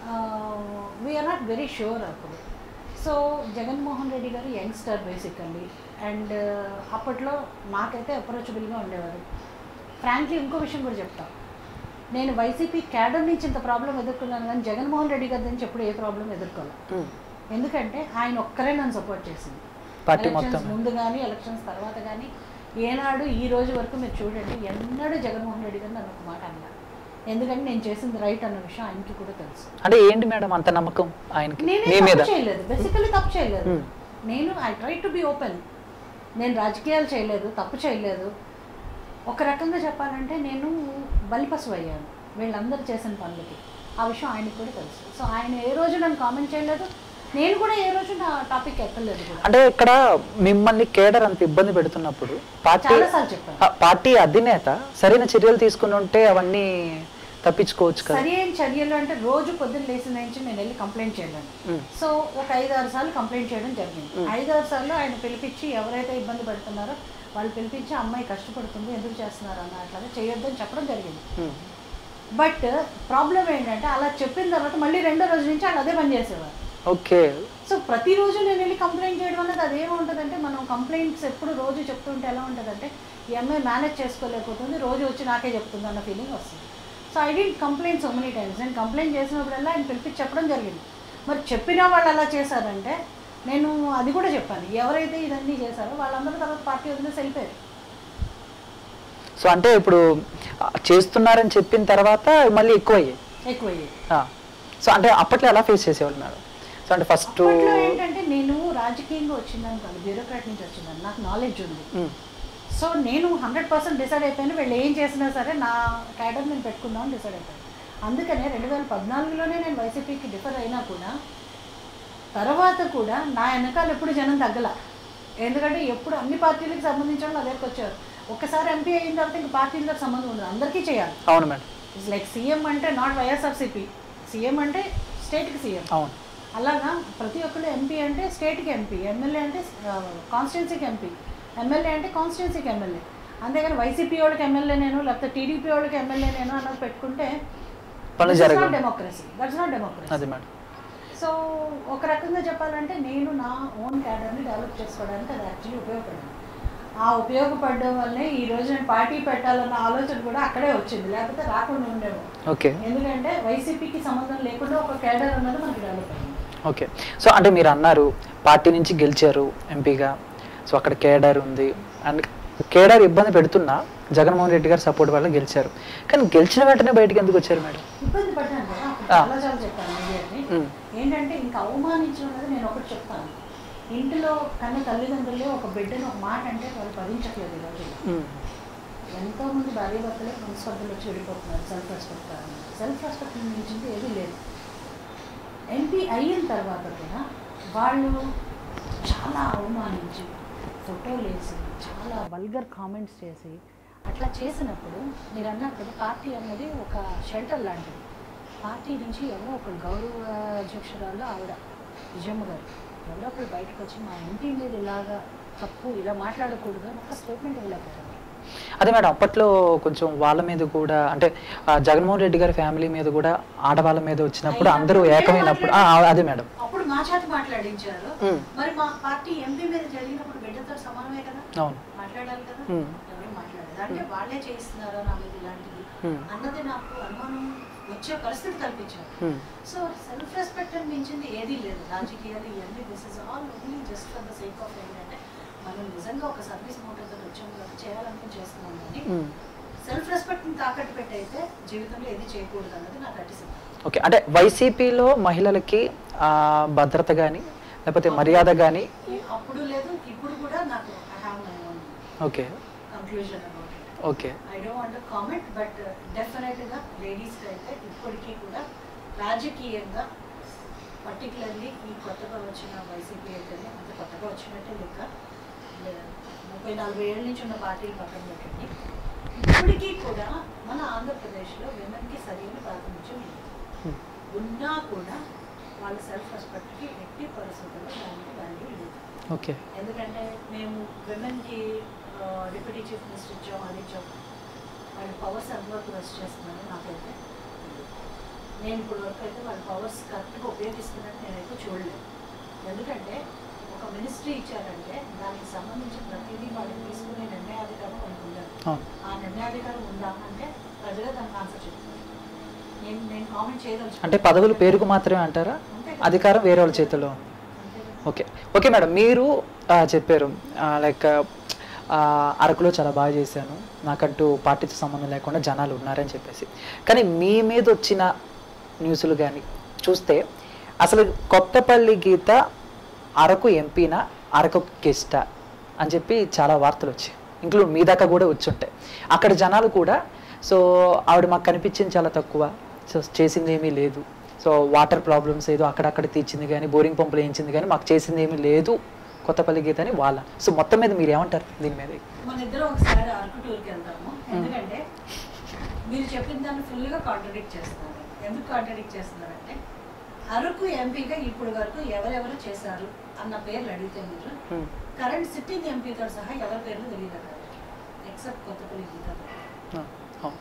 we are not very sure అప్పుడు సో జగన్మోహన్ రెడ్డి గారు యంగ్స్టర్ బేసికల్లీ అండ్ అప్పట్లో నాకైతే అప్రోచబుల్గా ఉండేవారు ఫ్రాంక్లీ ఇంకో విషయం కూడా చెప్తా నేను వైసీపీ క్యాడర్ నుంచి ఇంత ప్రాబ్లం ఎదుర్కొన్నాను కానీ జగన్మోహన్ రెడ్డి గారి నుంచి ఎప్పుడు ఏ ప్రాబ్లం ఎదుర్కోవాలి ఎందుకంటే ఆయన ఒక్కరే నన్ను సపోర్ట్ చేసింది పార్టీ ఎలక్షన్స్ మొత్తం ముందు కానీ ఎలక్షన్స్ తర్వాత కానీ ఏనాడు ఈ రోజు వరకు మీరు చూడండి ఎన్నడూ జగన్మోహన్ రెడ్డి గారు నన్ను ఒక మాట అన్నారు ఎందుకంటే నేను చేసింది రైట్ అన్న విషయం ఆయనకి కూడా తెలుసు అంటే ఏంటి మేడం అంత నమ్మకం ఆయనకి నేనే మీ మీద తప్పు చేయలేదు బేసికలీ తప్పు చేయలేదు Hmm. నేను I try to be open నేను రాజకీయాలు చేయలేదు తప్పు చేయలేదు ఒక రకంగా చెప్పాలంటే నేను బలిపశు అయ్యాను వీళ్ళందరూ చేసిన పనులకి ఆ విషయం ఆయనకు కూడా తెలుసు సో ఆయన ఏ రోజు నన్ను కామెంట్ చేయలేదు నేను కూడా ఏ రోజు నా టాపిక్ ఎక్కలేదు కూడా అంటే ఇక్కడ మిమ్మల్ని కేడర్ అంత ఇబ్బంది పెడుతున్నప్పుడు పార్టీ చాలాసార్లు చెప్పాను ఆ, పార్టీ అధినేత సరైన చర్యలు తీసుకుని ఉంటే అవన్నీ తప్పించుకోవచ్చు కదా సరి అయిన చర్యలు అంటే రోజు పొద్దున్న లేచిన నుంచి నేను వెళ్ళి కంప్లైంట్ చేయలేను ఉమ్. సో ఒక ఐదు ఆరు సార్లు కంప్లైంట్ చేయడం జరిగింది ఐదు ఆరు సార్లు ఆయన పిలిపించి ఎవరైతే ఇబ్బంది పెడుతున్నారో వాళ్ళు పిలిపించి అమ్మాయి కష్టపడుతుంది ఎందుకు చేస్తున్నారు అన్న అట్లాగా చేయొద్దని చెప్పడం జరిగింది ఉమ్. బట్ ప్రాబ్లం ఏంటంటే అలా చెప్పిన తర్వాత మళ్ళీ రెండో రోజు నుంచి వాళ్ళు అదే పని చేసేవారు ఓకే సో ప్రతిరోజు నేను వెళ్ళి కంప్లైంట్ చేయడం అనేది అదేముంటుందంటే మనం కంప్లైంట్స్ ఎప్పుడు రోజు చెప్తుంటే ఎలా ఉంటుందంటే ఈ అమ్మాయి మేనేజ్ చేసుకోలేకపోతుంది రోజు వచ్చి నాకే చెప్తుంది అన్న ఫీలింగ్ వస్తుంది so I did complaint so many times నేను కంప్లైంట్ చేసినప్పుడల్లా ఆయన పిలిపించి చెప్పడం జరిగింది మరి చెప్పిన వాళ్ళు అలా చేశారంటే నేను అది కూడా చెప్పాను ఎవరైతే ఇదన్నీ చేశారో వాళ్ళందరూ తర్వాత పార్టీ వదిలేసి వెళ్ళిపోయారు సో అంటే ఇప్పుడు ఆ, చేస్తున్నారని చెప్పిన తర్వాత మళ్ళీ ఎక్కువ అయ్యాయి ఎక్కువయ్యాయి ఆ. సో అంటే అప్పట్లో ఎలా ఫేస్ చేసేవాళ్ళు మేడం సో అంటే ఫస్ట్ అప్పట్లో ఏంటంటే నేను రాజకీయంగా వచ్చిందని కాదు బ్యూరోక్రాట్ నుంచి వచ్చిందని నాకు నాలెడ్జ్ ఉంది సో నేను హండ్రెడ్ పర్సెంట్ డిసైడ్ అయిపోయాను వీళ్ళు ఏం చేసినా సరే నా క్యాడర్ నేను పెట్టుకుందామని డిసైడ్ అయిపోయాను అందుకనే రెండు వేల పద్నాలుగులోనే నేను వైసీపీకి డిఫర్ అయినా కూడా తర్వాత కూడా నా వెనకాల ఎప్పుడు జనం తగ్గల ఎందుకంటే ఎప్పుడు అన్ని పార్టీలకు సంబంధించిన వాళ్ళు నా దగ్గరికి వచ్చారు ఒక్కసారి ఎంపీ అయిన తర్వాత ఇంక పార్టీలతో సంబంధం ఉండదు అందరికీ చేయాలి అవును మేడం ఇట్స్ లైక్ సీఎం అంటే నాట్ వైఎస్ఆర్సీపీ సీఎం అంటే స్టేట్కి సీఎం అవును అలాగా ప్రతి ఒక్కళ్ళు ఎంపీ అంటే స్టేట్కి ఎంపీ ఎమ్మెల్యే అంటే కాన్స్టిట్యున్సీకి ఎంపీ ఎమ్మెల్యే అంటే కాన్స్టిట్యున్సీకి ఎమ్మెల్యే అంతేగాని వైసీపీ వాళ్ళకి ఎమ్మెల్యే నేను లేకపోతే టీడీపీ వాళ్ళకి ఎమ్మెల్యే నేను అన్నది పెట్టుకుంటే పనులు జరగవు డెమోక్రసీ దట్స్ నాట్ డెమోక్రసీ అది మేడం సో ఒక రకంగా చెప్పాలంటే నేను నా ఓన్ క్యాడర్ని డెవలప్ చేసుకోవడానికి అది యాక్చువల్లీ ఉపయోగపడింది ఆ ఉపయోగపడడం వల్లే ఈ రోజు నేను పార్టీ పెట్టాలన్న ఆలోచన కూడా అక్కడే వచ్చింది లేకపోతే రాకుండా ఉండేమో ఓకే ఎందుకంటే వైసీపీకి సంబంధం లేకుండా ఒక క్యాడర్ అన్నది మనకి డెవలప్ అయింది ఓకే సో అంటే మీరు అన్నారు పార్టీ నుంచి గెలిచారు ఎంపీగా సో అక్కడ కేడర్ ఉంది అండ్ కేడర్ ఇబ్బంది పెడుతున్నా జగన్మోహన్ రెడ్డి గారు సపోర్ట్ వల్ల గెలిచారు కానీ గెలిచిన వెంటనే బయటికి ఎందుకు వచ్చారు మేడం ఇబ్బంది పడ్డాను కదా అప్పుడు ఆ. చాలా చాలా చెప్పాను మీడియాని ఉమ్. ఏంటంటే ఇంకా అవమానించడం అనేది నేను ఒకటి చెప్తాను ఇంటిలో కన్న తల్లిదండ్రులే ఒక బిడ్డను ఒక మాట అంటే వాళ్ళు భరించట్లేదు ఈ రోజుల్లో ఉమ్. ఎంతో మంది భార్య భర్తలే మనస్పర్ధలు వచ్చి వెళ్ళిపోతున్నారు సెల్ఫ్ రెస్పెక్ట్ కారణంగా సెల్ఫ్ రెస్పెక్ట్ మించింది ఏదీ లేదు ఎంపీ అయిన తర్వాత కూడా వాళ్ళు చాలా అవమానించి ఫోటోలు వేసి చాలా వల్గర్ కామెంట్స్ చేసి అట్లా చేసినప్పుడు మీరు అన్నారు కదా పార్టీ అన్నది ఒక షెల్టర్ లాంటిది పార్టీ నుంచి ఎవరో ఒక గౌరవ అధ్యక్షురాలు ఆవిడ విజయమ్మ గారు ఎవరొకరు బయటకు వచ్చి మా ఎంపీ మీద ఇలాగా తప్పు ఇలా మాట్లాడకూడదు అని ఒక స్టేట్మెంట్ ఇవ్వలేకపోయారు అదే మేడం అప్పట్లో కొంచెం వాళ్ళ మీద కూడా అంటే ఆ, జగన్మోహన్ రెడ్డి గారి ఫ్యామిలీ మీద కూడా ఆడవాళ్ళ మీద వచ్చినప్పుడు అయినా అందరూ అప్పుడే ఏకమైనప్పుడు ఆ, ఆ, అదే మేడం అప్పుడు మా చేత మాట్లాడించారు ఉమ్. మరి మా పార్టీ ఎంపీ మీద జరిగినప్పుడు బిడ్డతో సమానమే కదా అవును మాట్లాడాలి కదా ఉమ్. ఎవరు మాట్లాడలేదు అంటే వాళ్ళే చేయిస్తున్నారా నా మీద ఇలాంటివి ఉమ్. అన్నది నాకు అనుమానం వచ్చే పరిస్థితి కల్పించారు ఉమ్. సో సెల్ఫ్ రెస్పెక్ట్ అని మించింది ఏదీ లేదు రాజకీయాలు ఇవన్నీ this is all only just for the sake of ఏంటంటే మనం నిజంగా ఒక సర్వీస్ మోటార్తో వచ్చాం కాబట్టి చేయాలనుకుని చేస్తున్నాం కానీ ఉమ్. సెల్ఫ్ రెస్పెక్ట్ని తాకట్టు పెట్టి అయితే జీవితంలో ఏది చేయకూడదు అన్నది నాకు అట్టి సిద్ధం ఓకే అంటే వైసీపీలో మహిళలకి ఆ, భద్రత కానీ లేకపోతే మర్యాద కానీ అప్పుడు లేదు ఇప్పుడు కూడా నాకు I have my own okay conclusion about it okay I don't want comment but డెఫినెట్గా లేడీస్కి అయితే ఇప్పటికీ కూడా రాజకీయంగా పర్టికులర్లీ ఈ కొత్తగా వచ్చిన వైసీపీ అయితేనే అంటే కొత్తగా వచ్చినట్టే లెక్క లే- ముప్పై నలభై ఏళ్ళ నుంచి ఉన్న పార్టీలు పక్కన పెట్టండి ఇప్పటికీ కూడా మన ఆంధ్రప్రదేశ్లో విమెన్కి సరైన ప్రాతినిధ్యం లేదు ఉమ్. ఉన్నా కూడా వాళ్ళ సెల్ఫ్ రెస్పెక్ట్కి ఎట్టి పరిస్థితుల్లో దానికి వాల్యూ లేదు ఓకే ఎందుకంటే మేము విమెన్కి డిప్యూటీ చీఫ్ మినిస్టర్ ఇచ్చాం అది ఇచ్చాం వాళ్ళ పవర్స్ ఎంతవరకు రెస్ట్ చేస్తున్నారని నాకైతే తెలియదు. నేను ఇప్పుడు వరకు అయితే వాళ్ళ పవర్స్ కరెక్ట్గా ఉపయోగిస్తున్నట్టు నేనైతే చూడలేదు ఎందుకంటే ఒక మినిస్ట్రీ ఇచ్చారంటే దానికి సంబంధించిన ప్రతిదీ వాళ్ళు తీసుకునే నిర్ణయాధికారం వాళ్ళకి ఉండాలి అవును ఆ నిర్ణయాధికారం ఉందా అంటే ప్రజలే దానికి ఆన్సర్ చెప్తారు నేను నేను కామెంట్ చేయదలుచు అంటే పదవులు పేరుకు మాత్రమే అంటారా అంతే కదా. అధికారం వేరే వాళ్ళ చేతిలో ఉంది అంతే కదా. ఓకే ఓకే మేడం మీరు ఆ, చెప్పారు లైక్ అరకులో చాలా బాగా చేశాను నాకంటూ పార్టీతో సంబంధం లేకుండా జనాలు ఉన్నారని చెప్పేసి కానీ మీ మీద వచ్చిన న్యూస్లు కానీ చూస్తే అసలు కొత్తపల్లి గీత అరకు ఎంపీనా అరకు గెస్టా అని చెప్పి చాలా వార్తలు వచ్చాయి ఇంక్లూడ్ మీ దాకా కూడా వచ్చి ఉంటాయి అక్కడ జనాలు కూడా సో ఆవిడ మాకు కనిపించింది చాలా తక్కువ సో చేసింది ఏమీ లేదు సో వాటర్ ప్రాబ్లమ్స్ ఏదో అక్కడక్కడ తీర్చింది కానీ బోరింగ్ పంపులు వేయించింది కానీ మాకు చేసింది ఏమీ లేదు కొత్తపల్లి గీత అని వాళ్ళ సో మొత్తం మీద మీరు ఏమంటారు దీని మీద మన ఇద్దరం ఒకసారి అరకు టూర్కి వెళ్తాము ఎందుకంటే మీరు చెప్పిన దాన్ని ఫుల్గా కాంట్రడిక్ట్ చేస్తున్నారు ఎందుకు కాంట్రడిక్ట్ చేస్తున్నారంటే అరకు ఎంపీగా ఇప్పుడు వరకు ఎవరెవరు చేశారు అన్న పేర్లు అడిగితే మీరు Hmm. కరెంట్ సిట్టింగ్ ఎంపీతో సహా ఎవరి పేర్లు తెలియదు అక్కడ ఎక్సెప్ట్ కొత్తపల్లి గీత ఆ, అవును.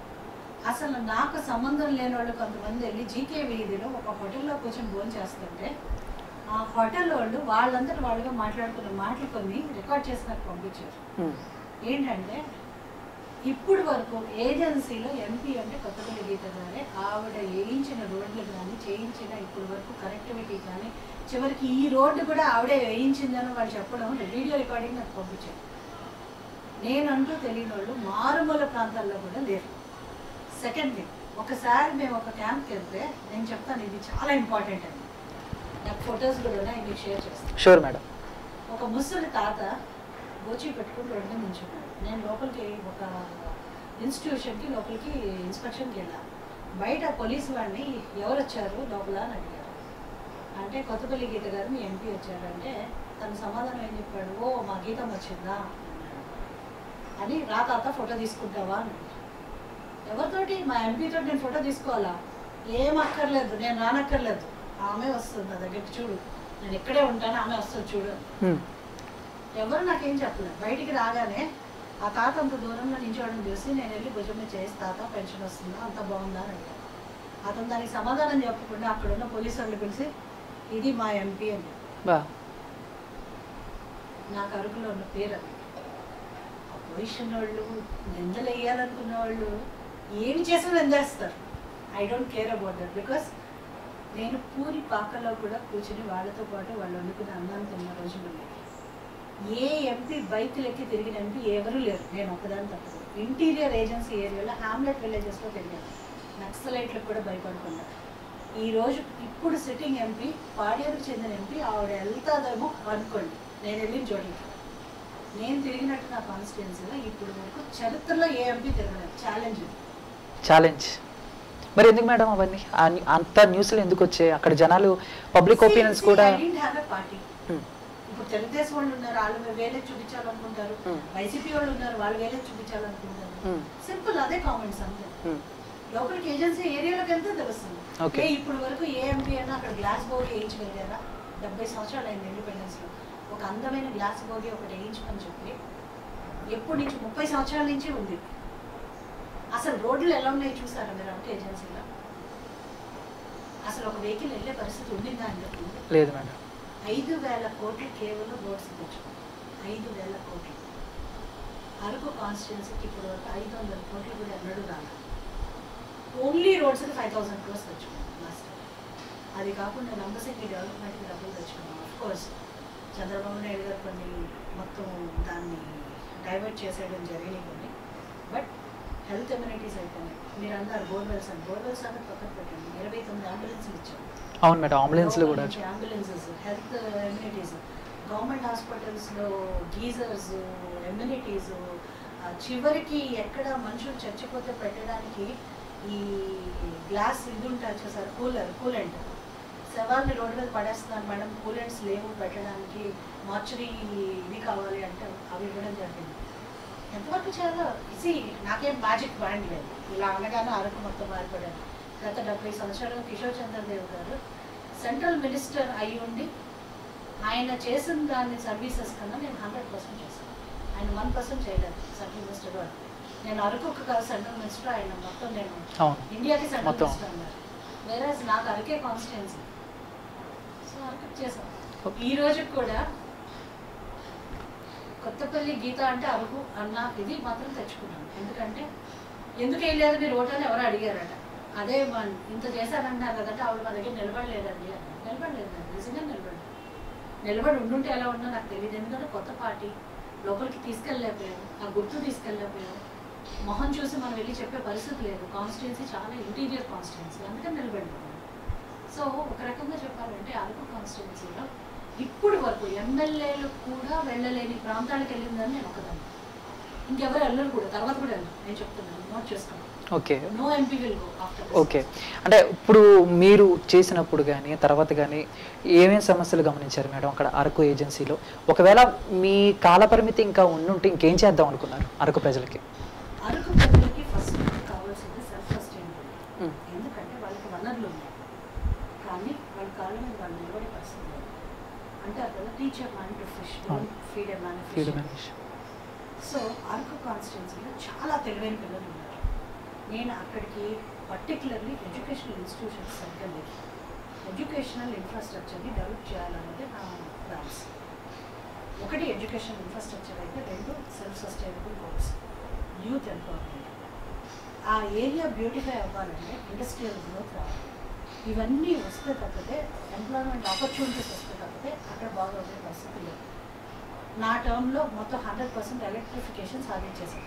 అసలు నాకు సంబంధం లేని వాళ్ళు కొంతమంది వెళ్ళి జీకే వీధిలో ఒక హోటల్లో కూర్చొని భోజనం చేస్తుంటే ఆ హోటల్ వాళ్ళు వాళ్ళందరూ వాళ్ళుగా మాట్లాడుకున్న మాటలు కొన్ని రికార్డ్ చేసి నాకు పంపించారు Hmm. ఏంటంటే ఇప్పుడు వరకు ఏజెన్సీలో ఎంపీ అంటే కొత్తపల్లి గీత గారే ఆవిడ వేయించిన రోడ్లు కానీ చేయించిన ఇప్పుడు వరకు కనెక్టివిటీ కానీ చివరికి ఈ రోడ్డు కూడా ఆవిడే వేయించిందని వాళ్ళు చెప్పడం వీడియో రికార్డింగ్ నాకు పంపించారు నేనంటూ తెలియని వాళ్ళు మారుమూల ప్రాంతాల్లో కూడా లేరు సెకండ్ థింగ్ ఒకసారి మేము ఒక క్యాంప్కి వెళ్తే నేను చెప్తాను ఇది చాలా ఇంపార్టెంట్ అని నాకు ఫొటోస్ కూడా ఉన్నాయి మీకు షేర్ చేస్తాను షూర్ మేడం ఒక ముసలి తాత గోచి పెట్టుకుని రోడ్డు మీద నిల్చున్నాడు నేను లోపలికి ఒక ఇన్స్టిట్యూషన్కి లోపలికి ఇన్స్పెక్షన్కి వెళ్ళా బయట పోలీసు వాడిని ఎవరు వచ్చారు లోపల అని అడిగారు అంటే కొత్తపల్లి గీత గారు మీ ఎంపీ వచ్చారంటే తన సమాధానం ఏం చెప్పాడు ఓ మా గీతం వచ్చిందా అన్నాడు. అని రా తాత ఫోటో తీసుకుంటావా అని అడిగారు. ఎవరితోటి మా ఎంపీతో నేను ఫోటో తీసుకోవాలా ఏం అక్కర్లేదు నేను రానక్కర్లేదు ఆమె వస్తుంది నా దగ్గరికి చూడు నేను ఇక్కడే ఉంటాను ఆమె వస్తుంది చూడు Hmm. ఎవరు నాకేం చెప్పలేదు బయటికి రాగానే ఆ తాత అంత దూరంలో నించోవడం చూసి నేను వెళ్ళి భుజం మీద చేసి తాత పెన్షన్ వస్తుందా అంత బాగుందా అని అడిగాను అతను దానికి సమాధానం చెప్పకుండా అక్కడ ఉన్న పోలీసు వాళ్ళు పిలిచి ఇది మా ఎంపీ అని చెప్పారు. బా నాకు అరకులో ఉన్న పేరు అది అపోజిషన్ వాళ్ళు నిందలు వేయాలనుకున్న వాళ్ళు ఏమి చేసినా నిందేస్తారు I don't care about that because నేను పూరి పాకలో కూడా కూర్చుని వాళ్ళతో పాటు వాళ్ళు వండుకుని అన్నాన్ని తిన్న రోజులు ఉన్నాయి ఏ ఎంపీ బైకులు ఎక్కి తిరిగిన ఎంపీ ఎవరూ లేరు నేను ఒకదాని తప్పదు ఇంటీరియర్ ఏజెన్సీ ఏరియాలో హ్యామ్లెట్ విలేజెస్లో తిరిగాను నక్సలైట్లకు కూడా భయపడకుండా ఈ రోజు ఇప్పుడు సిట్టింగ్ ఎంపీ పాడేరుకు చెందిన ఎంపీ ఆవిడ వెళ్తాదేమో అనుకోండి నేను వెళ్ళిన చోట్లకి నేను తిరిగినట్టు నా కాన్స్టిట్యున్సీలో ఇప్పుడు వరకు చరిత్రలో ఏ ఎంపీ తిరగలేదు ఛాలెంజ్ ఛాలెంజ్ మరి ఎందుకు మేడం అవన్నీ ఆ న్యూ- అంత న్యూస్లు ఎందుకు వచ్చాయి అక్కడ జనాలు పబ్లిక్ ఒపీనియన్స్ కూడా పార్టీ Hmm. ఇప్పుడు తెలుగుదేశం వాళ్ళు ఉన్నారు వాళ్ళు వేలే చూపించాలనుకుంటారు Hmm. వైసీపీ వాళ్ళు ఉన్నారు వాళ్ళు వేలే చూపించాలనుకుంటారు Hmm. సింపుల్ అదే కామెంట్స్ అంతే Hmm. లోపలికి ఏజెన్సీ ఏరియాలోకి వెళ్తే తెలుస్తుంది Okay. ఏ ఇప్పుడు వరకు ఏ ఎంపీ అయినా అక్కడ గ్లాస్ బోర్డు వేయించగలిగారా డెబ్బై సంవత్సరాలు అయింది ఇండిపెండెన్స్లో ఒక అందమైన గ్లాస్ బోగి ఒకటి వేయించమని చెప్పి ఎప్పటి నుంచి ముప్పై సంవత్సరాల నుంచి ఉంది అసలు రోడ్లు ఎలా ఉన్నాయి చూసారా మీరు అంటే ఏజెన్సీలో అసలు ఒక వెహికల్ వెళ్ళే పరిస్థితి ఉండిందా అని చెప్పింది లేదు మేడం ఐదు వేల కోట్లు కేవలం రోడ్స్ తెచ్చుకున్నాం ఐదు వేల కోట్లు అరకు కాన్స్టిట్యున్సీకి ఇప్పుడు వరకు ఐదు వందల కోట్లు కూడా ఎన్నడూ రాలి ఓన్లీ రోడ్స్కి ఫైవ్ థౌసండ్ క్రోర్స్ తెచ్చుకున్నాం లాస్ట్ అది కాకుండా లంబసింగి డెవలప్మెంట్కి డబ్బులు తెచ్చుకున్నాం ఆఫ్ కోర్స్ చంద్రబాబు నాయుడు గారు కొన్ని మొత్తం దాన్ని డైవర్ట్ చేసేయడం జరిగినాయి కొన్ని బట్ హెల్త్ ఎమ్యూనిటీస్ అయిపోయినాయి మీరు అన్నారు బోర్వెల్స్ అని బోర్వెల్స్ అనేది పక్కన పెట్టండి ఇరవై తొమ్మిది అంబులెన్స్లు ఇచ్చాం అవును మేడం అంబులెన్స్లు కూడా అంబులెన్సెస్ హెల్త్ ఎమ్యూనిటీస్ గవర్నమెంట్ హాస్పిటల్స్లో గీజర్స్ ఎమ్యూనిటీస్ చివరికి ఎక్కడ మనుషులు చచ్చిపోతే పెట్టడానికి ఈ గ్లాస్ ఇది ఉంటుంది చూసారు కూలర్ కూలెంట్ శవాల్ని రోడ్డు మీద పడేస్తున్నారు మేడం కూలెంట్స్ లేవు పెట్టడానికి మార్చరీ ఇది కావాలి అంటే అవి ఇవ్వడం జరిగింది ఎంతవరకు చేయాలో ఇది నాకేం మ్యాజిక్ బ్యాండ్ లేదు ఇలా అనగానే అరకు మొత్తం మారిపడాను గత డెబ్బై సంవత్సరాలు కిషోర్ చంద్రదేవ్ గారు సెంట్రల్ మినిస్టర్ అయి ఉండి ఆయన చేసిన దాని సర్వీసెస్ కన్నా నేను హండ్రెడ్ పర్సెంట్ చేశాను ఆయన వన్ పర్సెంట్ చేయలేదు సెంట్రల్ మినిస్టర్ గారు నేను అరకుకు కాదు సెంట్రల్ మినిస్టర్ ఆయన మొత్తం నేను అవును ఇండియాకి సెంట్రల్ మొత్తం. మినిస్టర్ అన్నారు వేరే నాకు అరకే కాన్స్టిట్యున్సీ సో అరకు చేశాను ఈ రోజు కూడా కొత్తపల్లి గీత అంటే అరకు అన్న ఇది మాత్రం తెచ్చుకున్నాను ఎందుకంటే ఎందుకు వెళ్ళారు మీరు ఓటని ఎవరు అడిగారట అదే మన ఇంత చేశారంటున్నారు కదంటే ఆవిడ మా దగ్గర నిలబడలేదండి అన్నారు. నిలబడలేదండి నిజంగా నిలబడి నిలబడి ఉండుంటే ఎలా ఉన్నా నాకు తెలియదు ఎందుకంటే కొత్త పార్టీ లోపలికి తీసుకెళ్ళలేకపోయాం ఆ గుర్తు తీసుకెళ్ళలేకపోయాం మొహం చూసి మనం వెళ్ళి చెప్పే పరిస్థితి లేదు కాన్స్టిట్యున్సీ చాలా ఇంటీరియర్ కాన్స్టిట్యున్సీ అందుకని నిలబడిపోయాం సో ఒక రకంగా చెప్పాలంటే అరకు కాన్స్టిట్యున్సీలో ఇప్పుడు వరకు ఎమ్మెల్యేలు కూడా వెళ్ళలేని ప్రాంతాలకు వెళ్ళిందని నేను ఒకదాన్ని ఇంకెవరు వెళ్ళరు కూడా తర్వాత కూడా వెళ్ళరు నేను చెప్తున్నాను నోట్ చేసుకోండి okay no MP will go after okay అంటే ఇప్పుడు మీరు చేసినప్పుడు కానీ తర్వాత కానీ ఏమేమి సమస్యలు గమనించారు మేడం అక్కడ అరకు ఏజెన్సీలో ఒకవేళ మీ కాల పరిమితి ఇంకా ఉండుంటే ఇంకేం చేద్దాం అనుకున్నారు అరకు ప్రజలకి అరకు ప్రజలకి ఫస్ట్ కావాల్సింది సెల్ఫ్ సస్టైనబుల్ మ్మ్. ఎందుకంటే వాళ్ళకి వనరులు ఉన్నాయి కానీ వాళ్ళ కాళ్ళ మీద వాళ్ళు నిలబడే పరిస్థితి లేదు అంటారు కదా టీచర్ మ్యాన్ టు ఫిష్ అవును. Feed a man freedom fish so Araku కాన్స్టిట్యున్సీలో చాలా తెలివైన పిల్లలు ఉన్నారు నేను అక్కడికి పర్టికులర్లీ ఎడ్యుకేషనల్ ఇన్స్టిట్యూషన్స్ సరిగ్గా లేదు ఎడ్యుకేషనల్ ఇన్ఫ్రాస్ట్రక్చర్ని డెవలప్ చేయాలన్నది నా ప్లాన్స్ ఒకటి ఎడ్యుకేషనల్ ఇన్ఫ్రాస్ట్రక్చర్ అయితే రెండు self sustainable goals youth empowerment ఆ ఏరియా బ్యూటిఫై అవ్వాలంటే ఇండస్ట్రియల్ గ్రోత్ రావాలి ఇవన్నీ వస్తే తప్పితే ఎంప్లాయ్మెంట్ ఆపర్చునిటీస్ వస్తే తప్పితే అక్కడ బాగా ఉండే పరిస్థితి లేదు నా టర్మ్లో మొత్తం హండ్రెడ్ పర్సెంట్ ఎలక్ట్రిఫికేషన్ సాధించేసాను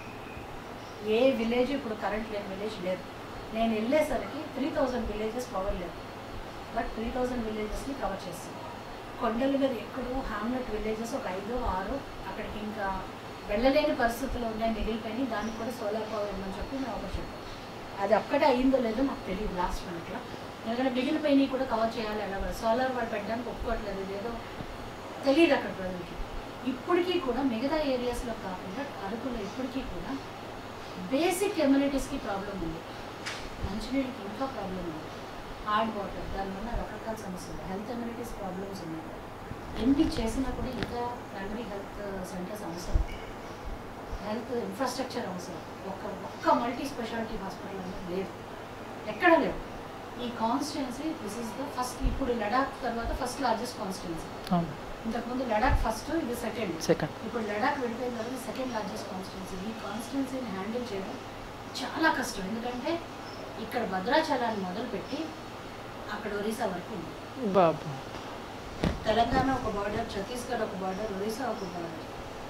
ఏ విలేజ్ ఇప్పుడు కరెంట్ లేని విలేజ్ లేదు నేను వెళ్ళేసరికి త్రీ థౌజండ్ విలేజెస్ పవర్ లేదు బట్ త్రీ థౌజండ్ విలేజెస్ని కవర్ చేస్తాను కొండల మీద ఎక్కడో హ్యామ్లెట్ విలేజెస్ ఒక ఐదు ఆరు అక్కడికి ఇంకా వెళ్ళలేని పరిస్థితులు ఉన్నాయి మిగిలిపోయి దానికి కూడా సోలార్ పవర్ ఇవ్వమని చెప్పి మేము ఒకటి చెప్పాం అది ఒక్కటే అయిందో లేదో నాకు తెలియదు లాస్ట్ మినిట్లో ఎందుకంటే మిగిలిపోయినవి కూడా కవర్ చేయాలి ఎలా సోలార్ వాడు పెట్టడానికి ఒప్పుకోవట్లేదు ఇదేదో తెలియదు అక్కడ ప్రజలకి ఇప్పటికీ కూడా మిగతా ఏరియాస్లో కాకుండా అరకులో ఇప్పటికీ కూడా బేసిక్ ఎమ్యూనిటీస్కి ప్రాబ్లం ఉంది మంచినీళ్ళకి ఇంకా ప్రాబ్లం ఉంది హార్డ్ వాటర్ దానివల్ల రకరకాల సమస్యలు హెల్త్ ఎమ్యూనిటీస్ ప్రాబ్లమ్స్ ఉన్నాయి ఎన్ని చేసినా కూడా ఇంకా ప్రైమరీ హెల్త్ సెంటర్స్ అవసరం హెల్త్ ఇన్ఫ్రాస్ట్రక్చర్ అవసరం ఒక్క ఒక్క మల్టీ స్పెషాలిటీ హాస్పిటల్ అనేది లేదు ఎక్కడ లేవు ఈ constituency this is the first ఇప్పుడు లడాక్ తర్వాత ఫస్ట్ లార్జెస్ట్ కాన్స్టిట్యున్సీ అవును ఇంతకుముందు లడాక్ ఫస్ట్ ఇది సెకండ్ సెకండ్ ఇప్పుడు లడాక్ వెళ్ళిపోయిన తర్వాత సెకండ్ లార్జెస్ట్ కాన్స్టిట్యున్సీ ఈ కాన్స్టిట్యున్సీని హ్యాండిల్ చేయడం చాలా కష్టం ఎందుకంటే ఇక్కడ భద్రాచలాన్ని మొదలుపెట్టి అక్కడ ఒరిస్సా వరకు ఉంది బాబా తెలంగాణ ఒక బార్డర్ ఛత్తీస్గఢ్ ఒక బార్డర్ ఒరిస్సా ఒక బార్డర్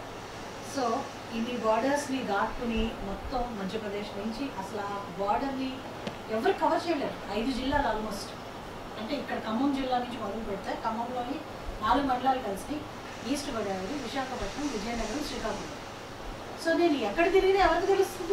సో ఇన్ని బార్డర్స్ని దాటుకుని మొత్తం మధ్యప్రదేశ్ నుంచి అసలు ఆ బార్డర్ని ఎవరు కవర్ చేయలేరు ఐదు జిల్లాలు ఆల్మోస్ట్ అంటే ఇక్కడ ఖమ్మం జిల్లా నుంచి మొదలు పెడితే ఖమ్మంలోని నాలుగు మండలాలు కలిసి ఈస్ట్ గోదావరి విశాఖపట్నం విజయనగరం శ్రీకాకుళం సో నేను ఎక్కడ తిరిగినా ఎవరికి తెలుస్తుంది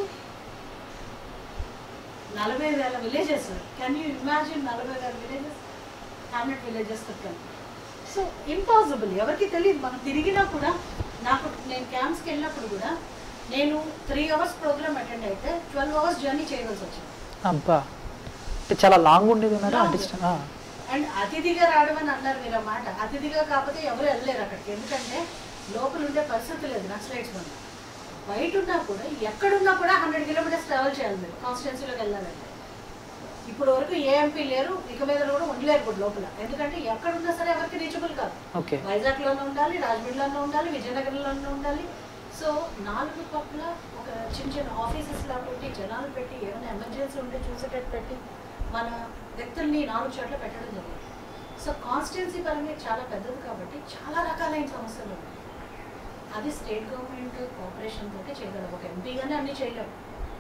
నలభై వేల విలేజెస్ కెన్ యూ ఇమాజిన్ నలభై వేల విలేజెస్ హ్యామ్లెట్ విలేజెస్ కలిపి సో ఇంపాసిబుల్ ఎవరికి తెలియదు మనం తిరిగినా కూడా నాకు నేను క్యాంప్స్కి వెళ్ళినప్పుడు కూడా నేను త్రీ అవర్స్ ప్రోగ్రామ్ అటెండ్ అయితే ట్వెల్వ్ అవర్స్ జర్నీ చేయవలసి వచ్చింది అబ్బా అంటే చాలా లాంగ్ ఉండేది మేడం Long. డిస్టెన్స్ అండ్ అతిథిగా రావడం అని అన్నారు మీరు ఆ మాట అతిథిగా కాకపోతే ఎవరు వెళ్ళలేరు అక్కడికి ఎందుకంటే లోపల ఉండే పరిస్థితి లేదు నక్సలైట్స్ వల్ల బయట ఉన్నా కూడా ఎక్కడున్నా కూడా హండ్రెడ్ కిలోమీటర్స్ ట్రావెల్ చేయాలి మీరు కాన్స్టిట్యున్సీలోకి వెళ్ళాలంటే ఇప్పుడు వరకు ఏ ఎంపీ లేరు ఇక మీద కూడా ఉండలేరు ఇప్పుడు లోపల ఎందుకంటే ఎక్కడున్నా సరే ఎవరికి రీచబుల్ కాదు ఓకే వైజాగ్లోనే ఉండాలి రాజమండ్రిలోనే ఉండాలి విజయనగరంలోనే ఉండాలి సో నాలుగు పక్కల ఒక చిన్న చిన్న ఆఫీసెస్ లా పెట్టి జనాలు పెట్టి ఏమైనా ఎమర్జెన్సీ ఉంటే చూసేటట్టు పెట్టి మన వ్యక్తుల్ని నాలుగు చోట్ల పెట్టడం జరిగింది సో కాన్స్టిట్యున్సీ పరంగా చాలా పెద్దది కాబట్టి చాలా రకాలైన సమస్యలు ఉన్నాయి అది స్టేట్ గవర్నమెంట్ కోఆపరేషన్ తోటి చేయగలం ఒక ఎంపీగానే అన్ని చేయలేము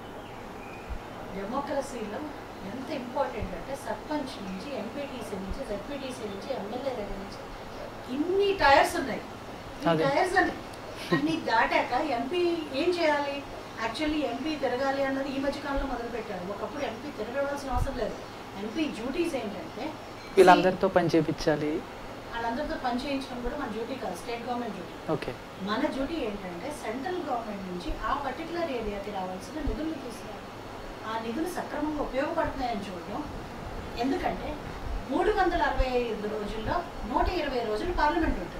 డెమోక్రసీలో ఎంత ఇంపార్టెంట్ అంటే సర్పంచ్ నుంచి ఎంపీటీసీ నుంచి జెడ్పీటీసీ నుంచి ఎమ్మెల్యే దగ్గర నుంచి ఇన్ని టైర్స్ ఉన్నాయి ఈ అదే. టైర్స్ అని అన్ని దాటాక ఎంపీ ఏం చేయాలి యాక్చువల్లీ ఎంపీ తిరగాలి అన్నది ఈ మధ్య కాలంలో మొదలు పెట్టారు ఒకప్పుడు ఎంపీ తిరగవలసిన అవసరం లేదు ఎంపీ డ్యూటీస్ ఏంటంటే వీళ్ళందరితో పని చేపించాలి వాళ్ళందరితో పని చేయించడం కూడా మన డ్యూటీ కాదు స్టేట్ గవర్నమెంట్ డ్యూటీ ఓకే మన డ్యూటీ ఏంటంటే సెంట్రల్ గవర్నమెంట్ నుంచి ఆ పర్టికులర్ ఏరియాకి రావాల్సిన నిధులు తీసుకురావాలి ఆ నిధులు సక్రమంగా ఉపయోగపడుతున్నాయని చూడడం ఎందుకంటే మూడు వందల అరవై ఐదు రోజుల్లో నూట ఇరవై రోజులు పార్లమెంట్ ఉంటుంది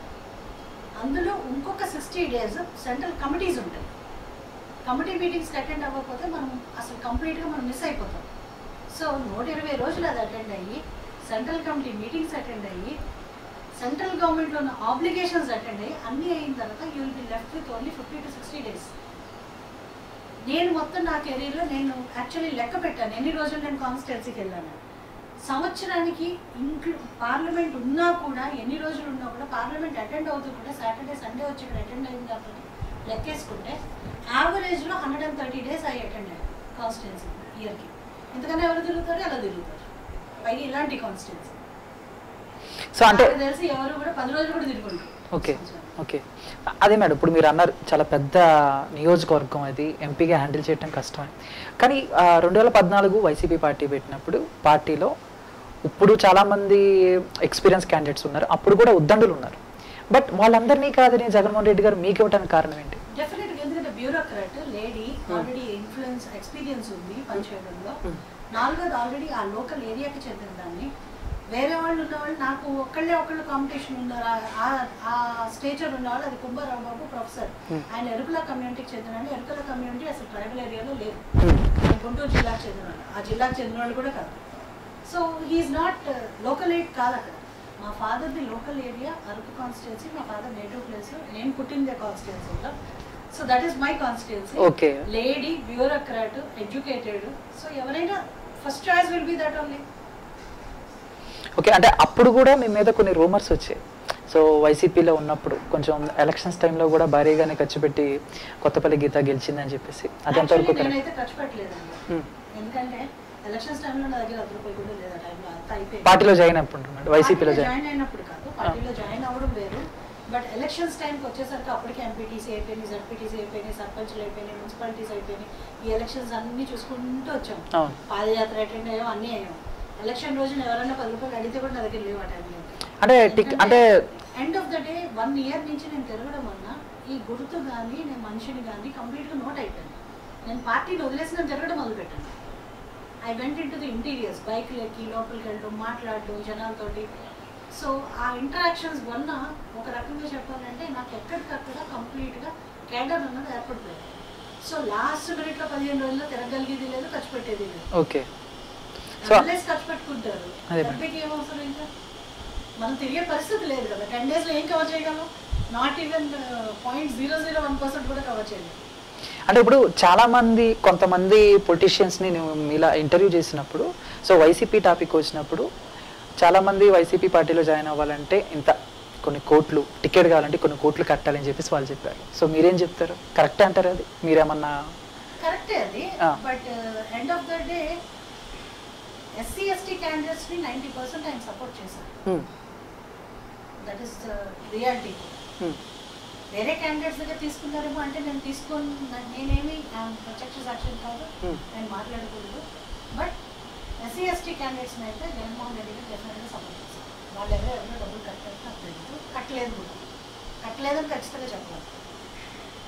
అందులో ఇంకొక సిక్స్టీ డేస్ సెంట్రల్ కమిటీస్ ఉంటాయి కమిటీ మీటింగ్స్కి అటెండ్ అవ్వకపోతే మనం అసలు కంప్లీట్గా మనం మిస్ అయిపోతాం సో నూట ఇరవై రోజులు అది అటెండ్ అయ్యి సెంట్రల్ కమిటీ మీటింగ్స్ అటెండ్ అయ్యి సెంట్రల్ గవర్నమెంట్లో ఉన్న ఆబ్లిగేషన్స్ అటెండ్ అయ్యి అన్నీ అయిన తర్వాత you will be left with only fifty to sixty days నేను మొత్తం నా కెరీర్లో నేను యాక్చువల్లీ లెక్క పెట్టాను ఎన్ని రోజులు నేను కాన్స్టిట్యున్సీకి వెళ్ళాను సంవత్సరానికి ఇంక్లూ పార్లమెంట్ ఉన్నా కూడా ఎన్ని రోజులు ఉన్నా కూడా పార్లమెంట్ అటెండ్ అవుతూ కూడా సాటర్డే సండే వచ్చి ఇక్కడ అటెండ్ అయింది కాబట్టి లెక్కేసుకుంటే యావరేజ్లో హండ్రెడ్ అండ్ థర్టీ డేస్ అయ్యి అటెండ్ అయ్యాను కాన్స్టిట్యున్సీ ఇయర్కి ఎందుకంటే ఎవరు తిరుగుతారు అలా తిరుగుతారు పైగా ఇలాంటి కాన్స్టిట్యున్సీ సో అంటే నాకు తెలిసి ఎవరు కూడా పది రోజులు కూడా తిరుగుంటారు ఓకే ఓకే అదే మేడం ఇప్పుడు మీరు అన్నారు చాలా పెద్ద నియోజకవర్గం అది ఎంపీగా హ్యాండిల్ చేయడం కష్టం కానీ రెండు వేల పద్నాలుగు వైసీపీ పార్టీ పెట్టినప్పుడు పార్టీలో ఇప్పుడు చాలామంది ఎక్స్పీరియన్స్ క్యాండిడేట్స్ ఉన్నారు అప్పుడు కూడా ఉద్దండులు ఉన్నారు బట్ వాళ్ళందరినీ కాదని జగన్మోహన్ రెడ్డి గారు మీకు ఇవ్వడానికి కారణం ఏంటి డెఫినెట్గా ఎందుకంటే bureaucrat lady Hmm. Already influence experience ఉంది పనిచేయడంలో Hmm. నాలుగోది ఆల్రెడీ ఆ లోకల్ ఏరియాకి చెందిన దాన్ని వేరే వాళ్ళు ఉన్నవాళ్ళు నాకు ఒక్కళ్ళే ఒకళ్ళు కాంపిటీషన్ ఉన్నారు ఆ- ఆ- ఆ స్టేచర్ ఉన్నవాళ్ళు అది కుంభారావు బాబు ప్రొఫెసర్ Hmm. ఆయన ఎరుకుల కమ్యూనిటీకి చెందిన ఎరుకుల కమ్యూనిటీ అసలు ట్రైబల్ ఏరియాలో లేదు Hmm. ఆయన గుంటూరు జిల్లాకు చెందిన వాళ్ళు ఆ జిల్లాకు చెందిన వాళ్ళు కూడా కాదు so he is not local aid కాదు అక్కడ మా ఫాదర్ది లోకల్ ఏరియా అరకు కాన్స్టిట్యున్సీ మా ఫాదర్ నేటివ్ ప్లేస్ నేను పుట్టిందే కాన్స్టిట్యున్సీలో so that is my constituency okay lady bureaucrat educated so ఎవరైనా first choice will be that only okay అంటే అప్పుడు కూడా మీ మీద కొన్ని రూమర్స్ వచ్చాయి సో వైసీపీలో ఉన్నప్పుడు కొంచెం ఎలక్షన్స్ టైంలో కూడా భారీగానే ఖర్చు పెట్టి కొత్తపల్లి గీత గెలిచిందని చెప్పేసి అది ఎంతవరకు Actually correct? నేనైతే ఖర్చు పెట్టలేదండి Hmm. ఎందుకంటే ఎలక్షన్స్ టైంలో నా దగ్గర అర్ధ రూపాయలు కూడా లేదు ఆ టైంలో అంతా అయిపోయింది పార్టీలో జాయిన్ అయినప్పుడు వైసీపీలో పార్టీలో జాయిన్ జాయిన్ అయినప్పుడు కాదు పార్టీలో జాయిన్ అవ్వడం వేరు బట్ ఎలక్షన్స్ టైంకి వచ్చేసరికి అప్పటికే ఎంపీటీసీ అయిపోయినాయి జడ్పీటీసీ అయిపోయినాయి సర్పంచ్లు అయిపోయినాయి మున్సిపాలిటీస్ అయిపోయినాయి ఈ ఎలక్షన్స్ అన్ని చూసుకుంటూ వచ్చాం అవును పాదయాత్ర అటెండ్ అయ్యాం అన్నీ అయ్యాం ఎలక్షన్ రోజున ఎవరైనా పది రూపాయలు అడిగితే కూడా నా దగ్గర లేవు ఆ టైంలో అంటే టిక్ అంటే end of the day one year నుంచి నేను తిరగడం వల్ల ఈ గుర్తు కానీ నేను మనిషిని కానీ కంప్లీట్గా నోట్ అయిపోయాను నేను పార్టీని వదిలేసి నేను తిరగడం మొదలుపెట్టాను I went in to the interiors బైక్లు ఎక్కి లోపలికి వెళ్ళడం మాట్లాడడం జనాలతోటి సో ఆ ఇంటరాక్షన్స్ వల్ల ఒక రకంగా చెప్పాలంటే నాకు ఎక్కడికక్కడ కంప్లీట్గా కేడర్ అన్నది ఏర్పడిపోయింది సో లాస్ట్ మినిట్లో పదిహేను రోజుల్లో తిరగలిగేది లేదు ఖర్చు పెట్టేది లేదు ఓకే సో ఎమ్మెల్యేస్ ఖర్చు పెట్టుకుంటారు అదే మేడం. ఎంపీకి ఏం అవసరం ఇంకా మనం తిరిగే పరిస్థితి లేదు కదా టెన్ డేస్లో ఏం కవర్ చేయగలం not even point zero zero one percent కూడా కవర్ చేయలేదు అంటే ఇప్పుడు చాలా మంది కొంతమంది పొలిటీషియన్స్ ని నేను ఇలా ఇంటర్వ్యూ చేసినప్పుడు సో వైసీపీ టాపిక్ వచ్చినప్పుడు చాలా మంది వైసీపీ పార్టీలో జాయిన్ అవ్వాలంటే ఇంత కొన్ని కోట్లు టికెట్ కావాలంటే కొన్ని కోట్లు కట్టాలని చెప్పేసి వాళ్ళు చెప్పారు సో మీరేం చెప్తారు కరెక్టే అంటారు అది మీరేమన్నా కరెక్టే అది ఆ. But end of the day SC ST క్యాండిడేట్స్ని నైంటీ పర్సెంట్ ఆయన సపోర్ట్ చేశారు హ్మ్, దట్ ఈస్ రియాలిటీ హ్మ్, వేరే క్యాండిడేట్స్ దగ్గర తీసుకున్నారేమో అంటే నేను తీసుకొని నేనేమి ఆ, ప్రత్యక్ష సాక్ష్యం కాదు Hmm. నేను మాట్లాడకూడదు బట్ ఎస్సీ ఎస్టీ క్యాండిడేట్స్ని అయితే జగన్మోహన్ రెడ్డి గారు డెఫినెట్గా సపోర్ట్ చేశారు వాళ్ళు ఎవరో ఎవరో డబ్బులు కట్టారు నాకు తెలియదు కట్టలేదు కూడా కట్టలేదని ఖచ్చితంగా చెప్పాలి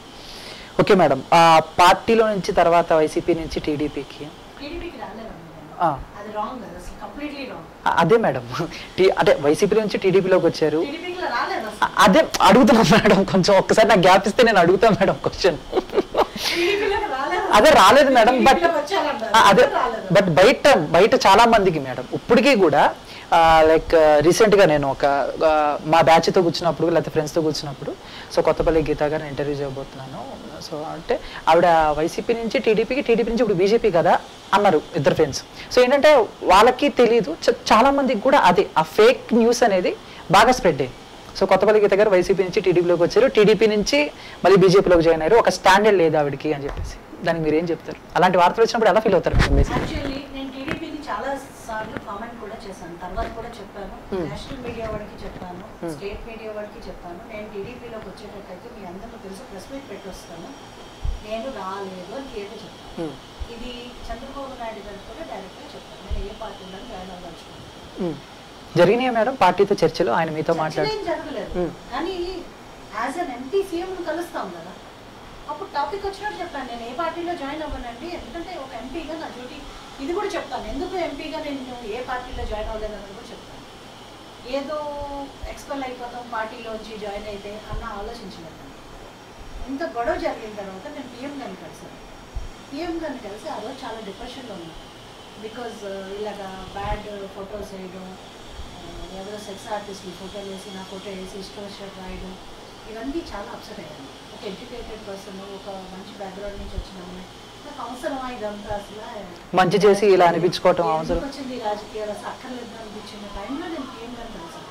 ఓకే మేడం ఆ పార్టీలో నుంచి తర్వాత వైసీపీ నుంచి టీడీపీకి టీడీపీకి రాలేదండి నేను ఆ. అది రాంగ్ అది అసలు కంప్లీట్లీ రాంగ్ అ- అదే మేడం టీ అంటే వైసీపీ నుంచి టీడీపీలోకి వచ్చారు టీడీపీలో రాలేదు అ- అసలు అదే అడుగుతున్నాను మేడం కొంచెం ఒక్కసారి నాకు గ్యాప్ ఇస్తే నేను అడుగుతాను మేడం క్వశ్చన్ టీడీపీలోకి రాలేదు అదే రాలేదు మేడం బట్ టీడీపీలోకి వచ్చారన్నారు. అదే రాలేదు. బట్ బయట బయట చాలా మందికి మేడం ఇప్పటికీ కూడా లైక్ రీసెంట్గా నేను ఒక ఆ, మా బ్యాచ్తో కూర్చున్నప్పుడు లేకపోతే ఫ్రెండ్స్తో కూర్చున్నప్పుడు సో కొత్తపల్లి గీత గారిని ఇంటర్వ్యూ చేయబోతున్నాను సో అంటే ఆవిడ వైసీపీ నుంచి టీడీపీకి టీడీపీ నుంచి ఇప్పుడు బీజేపీ కదా అన్నారు ఇద్దరు ఫ్రెండ్స్ సో ఏంటంటే వాళ్ళకి తెలియదు చ- చాలా మందికి కూడా అదే ఆ ఫేక్ న్యూస్ అనేది బాగా స్ప్రెడ్ అయ్యింది సో కొత్తపల్లి గీత గారు వైసీపీ నుంచి టీడీపీలోకి వచ్చారు టీడీపీ నుంచి మళ్ళీ బీజేపీలోకి జాయిన్ అయ్యారు ఒక స్టాండర్డ్ లేదు ఆవిడకి అని చెప్పేసి దానికి మీరు ఏం చెప్తారు అలాంటి వార్తలు వచ్చినప్పుడు ఎలా ఫీల్ అవుతారు మేడం బేసిక్ యాక్చువల్లీ నేను టీడీపీని చాలా సార్లు కామెంట్ కూడా చేశాను తర్వాత కూడా చెప్పాను Hmm. నేషనల్ మీడియా వాడికి చెప్పాను Hmm. స్టేట్ మీడియా వాడికి చెప్పాను నేను టీడీపీలోకి వచ్చేటట్టయితే మీ అందరికీ తెలుసు ప్రెస్ మీట్ పెట్టొస్తాను నేను రాలేదు అని క్లియర్గా చెప్పాను ఇది చంద్రబాబు నాయుడు గారికి కూడా డైరెక్ట్గా చెప్పాను నేను ఏ పార్టీలో జాయిన్ అవ్వదలుచుకున్నాను జరిగినాయా మేడం పార్టీతో చర్చలు ఆయన మీతో మాట్లాడు చర్చలేం జరగలేదు Hmm. కానీ యాజ్ అన్ ఎంపీ సీఎం కలుస్తాం కదా అప్పుడు టాపిక్ వచ్చినట్టు చెప్పాను నేను ఏ పార్టీలో జాయిన్ అవ్వనండి ఎందుకంటే ఒక ఎంపీగా నా డ్యూటీ ఇది కూడా చెప్తాను ఎందుకు ఎంపీగా నేను ఏ పార్టీలో జాయిన్ అవ్వలేదని కూడా చెప్తాను ఏదో ఎక్స్పెల్ అయిపోతాం పార్టీలోంచి జాయిన్ అయితే అన్న ఆలోచించలేదు ఇంత గొడవ జరిగిన తర్వాత నేను పిఎం గారిని కలిసాను పిఎం గారిని కలిసి ఆ రోజు చాలా డిప్రెషన్లో ఉన్నాను బికాజ్ ఇలాగా బ్యాడ్ ఫొటోస్ వేయడం ఆ, ఎవరో సెక్స్ ఆర్టిస్టులు ఫోటోలు వేసి నా ఫోటో వేసి స్టోర్ రాయడం ఇవన్నీ చాలా అప్సెట్ అయ్యాను ఒక ఎడ్యుకేటెడ్ పర్సన్ ఒక మంచి బ్యాక్గ్రౌండ్ నుంచి వచ్చిన అమ్మాయి నాకు అవసరమా ఇదంతా అసలు మంచి చేసి ఇలా అనిపించుకోవటం అవసరం ఎందుకు వచ్చింది ఈ రాజకీయాలు అసలు అక్కర్లేదు అనిపించిన టైంలో నేను పిఎం గారిని కలిసాను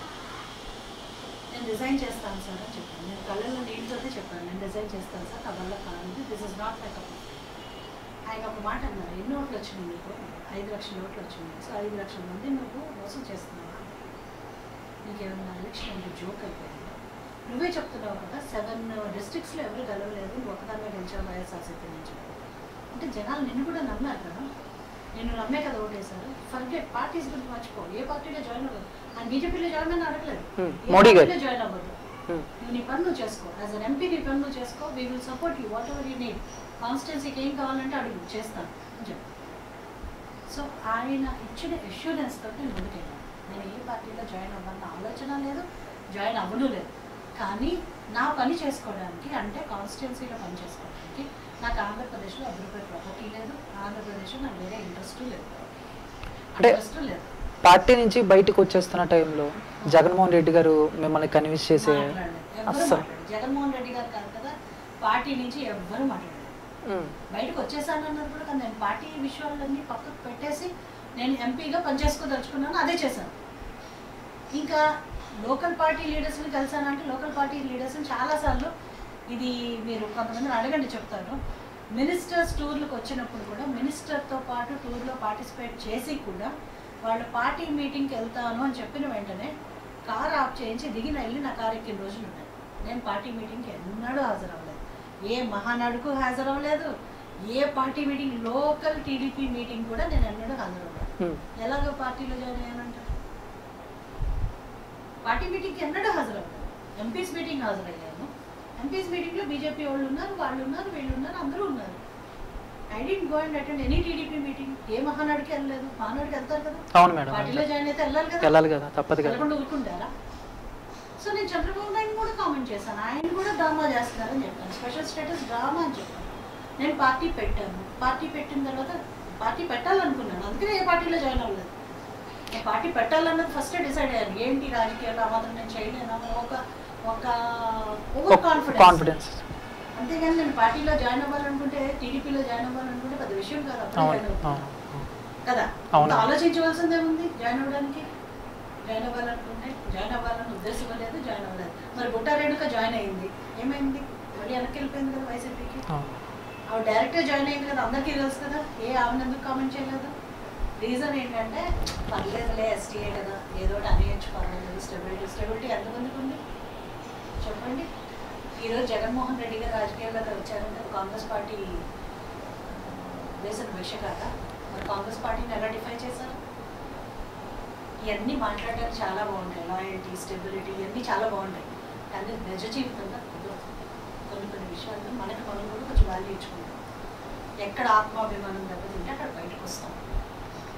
నేను రిజైన్ చేస్తాను సార్ అని చెప్పాను నేను కళ్ళల్లో నీళ్ళతోనే చెప్పాను నేను రిజైన్ చేస్తాను సార్ నా వల్ల కాదు this is not my cup ఆయన ఒక మాట అన్నారు ఎన్ని ఓట్లు వచ్చినాయి నీకు ఐదు లక్షల ఓట్లు వచ్చినాయి సో ఐదు లక్షల మంది నువ్వు మోసం చేస్తున్నావా నీకు ఏమన్నా ఎలక్షన్ అంటే జోక్ అయిపోయింది నువ్వే చెప్తున్నావు కదా సెవెన్ డిస్ట్రిక్ట్స్లో ఎవరు గెలవలేదు నువ్వు ఒకదాన్నే గెలిచావు వైఎస్ఆర్సీపీ నుంచి అంటే జనాలు నిన్ను కూడా నమ్మారు కదా నేను నమ్మే కదా ఓటేశారు ఫర్గెట్ పార్టీస్ గురించి మర్చిపో ఏ పార్టీలో జాయిన్ అవ్వదు ఆయన బీజేపీలో జాయిన్ అని అడగలేదు Hmm. ఏ మోడీ గారు. పార్టీలో జాయిన్ అవ్వదు నువ్వు నీ పని నువ్వు చేసుకో యాజ్ అన్ ఎంపీ నీ పని నువ్వు చేసుకో we will support you whatever you need కాన్స్టిట్యున్సీకి ఏం కావాలంటే అడుగు చేస్తాను అని చెప్పి సో ఆయన ఇచ్చిన అష్యూరెన్స్ తోటి నేను ముందుకెళ్ళాను నేను ఏ పార్టీలో జాయిన్ అవ్వాలన్న ఆలోచన లేదు జాయిన్ అవ్వను లేదు కానీ నా పని చేసుకోవడానికి అంటే కాన్స్టిట్యున్సీలో పని చేసుకోవడానికి నాకు ఆంధ్రప్రదేశ్లో అభివృద్ధి ప్రాపర్టీ లేదు ఆంధ్రప్రదేశ్లో నాకు వేరే ఇంట్రెస్ట్ లేదు అంటే ఇంట్రెస్ట్ లేదు పార్టీ నుంచి బయటకు వచ్చేస్తున్న టైంలో జగన్మోహన్ రెడ్డి గారు మిమ్మల్ని కన్విన్స్ చేసే మాట్లాడలేదు ఎవరు అస్సలు మాట్లాడలేదు జగన్మోహన్ రెడ్డి గారు కాదు కదా పార్టీ నుంచి ఎవ్వరు మాట్లాడలేదు ఉమ్. బయటకు వచ్చేసాను అన్నది కూడా కాదు. నేను పార్టీ విషయాలన్నీ పక్కకు పెట్టేసి నేను ఎంపీగా పనిచేసుకోదలుచుకున్నాను అదే చేశాను ఇంకా లోకల్ పార్టీ లీడర్స్ని కలిసానంటే లోకల్ పార్టీ లీడర్స్ని చాలాసార్లు ఇది మీరు కొంతమందిని అడగండి చెప్తాను మినిస్టర్స్ టూర్లకు వచ్చినప్పుడు కూడా మినిస్టర్తో పాటు టూర్లో పార్టిసిపేట్ చేసి కూడా వాళ్ళ పార్టీ మీటింగ్కి వెళ్తాను అని చెప్పిన వెంటనే కార్ ఆఫ్ చేయించి దిగిన వెళ్ళి నా కారు ఎక్కిన రోజులు ఉన్నాయి నేను పార్టీ మీటింగ్కి ఎన్నడూ హాజరవ్వలేదు ఏ మహానాడుకు హాజరవ్వలేదు ఏ party meeting local TDP meeting కూడా నేను ఎన్నడూ హాజరవ్వలేదు ఉమ్. ఎలాగో పార్టీలో జాయిన్ అయ్యానంట పార్టీ మీటింగ్కి ఎన్నడూ హాజరవ్వలేదు ఎంపీస్ మీటింగ్ హాజరయ్యాను ఎంపీస్ మీటింగ్లో బీజేపీ వాళ్ళు ఉన్నారు వాళ్ళు ఉన్నారు వీళ్ళు ఉన్నారు అందరూ ఉన్నారు I didn't go and attend any TDP meeting ఏ మహానాడుకి వెళ్ళలేదు మహానాడుకి వెళ్తారు కదా అవును మేడం పార్టీలో జాయిన్ అయితే వెళ్ళాలి కదా వెళ్ళాలి కదా తప్పదు కదా వెళ్ళకుండా ఊరుకుంటారా సో నేను చంద్రబాబు నాయుడు కూడా కామెంట్ చేశాను ఆయన కూడా డ్రామా చేస్తున్నారని చెప్పాను స్పెషల్ స్టేటస్ డ్రామా అని చెప్పాను నేను పార్టీ పెట్టాను పార్టీ పెట్టిన తర్వాత పార్టీ పెట్టాలనుకున్నాను అందుకనే ఏ పార్టీలో జాయిన్ అవ్వలేదు నేను పార్టీ పెట్టాలన్నది ఫస్ట్ డిసైడ్ అయ్యాను ఏంటి రాజకీయాలు ఆ మాత్రం నేను చేయలేను ఒక ఒక ఓవర్ కాన్ఫిడెన్స్ కాన్ఫిడెన్స్ అంతేగాని నేను పార్టీలో జాయిన్ అవ్వాలనుకుంటే టీడీపీలో జాయిన్ అవ్వాలనుకుంటే పెద్ద విషయం కాదు అప్పుడే అవును జాయిన్ అవుతాను. అవును కదా అవును. అంత ఆలోచించవలసిందే ఉంది జాయిన్ అవ్వడానికి జాయిన్ అవ్వాలనుకుంటే జాయిన్ అవ్వాలని ఉద్దేశం లేదు జాయిన్ అవ్వలేదు మరి బుట్టారేణుక జాయిన్ అయింది ఏమైంది మళ్ళీ వెనక్కి వెళ్ళిపోయింది కదా వైసీపీకి అవును. ఆవిడ డైరెక్ట్గా జాయిన్ అయింది కదా అందరికీ తెలుసు కదా ఏ ఆమెను ఎందుకు కామెంట్ చేయలేదు రీజన్ ఏంటంటే పర్లేదులే ఎస్టీఏ కదా ఏదో ఒకటి అనేయచ్చు పర్లేదు స్టెబిలిటీ స్టెబిలిటీ ఎంతమందికి ఉంది చెప్పండి ఈరోజు జగన్మోహన్ రెడ్డి గారు రాజకీయాల్లోకి వచ్చారంటే కాంగ్రెస్ పార్టీ వేసిన విషకాట మరి కాంగ్రెస్ పార్టీని ఎలా డిఫై చేశారు ఇవన్నీ మాట్లాడడానికి చాలా బాగుంటాయి లాయల్టీ స్టెబిలిటీ ఇవన్నీ చాలా బాగుంటాయి కానీ నిజ జీవితంలో కుదరదు కొన్ని కొన్ని విషయాల్లో మనకి మనం కూడా కొంచెం వాల్యూ ఇచ్చుకుంటాం ఎక్కడ ఆత్మాభిమానం దెబ్బతింటే అక్కడ బయటకు వస్తాం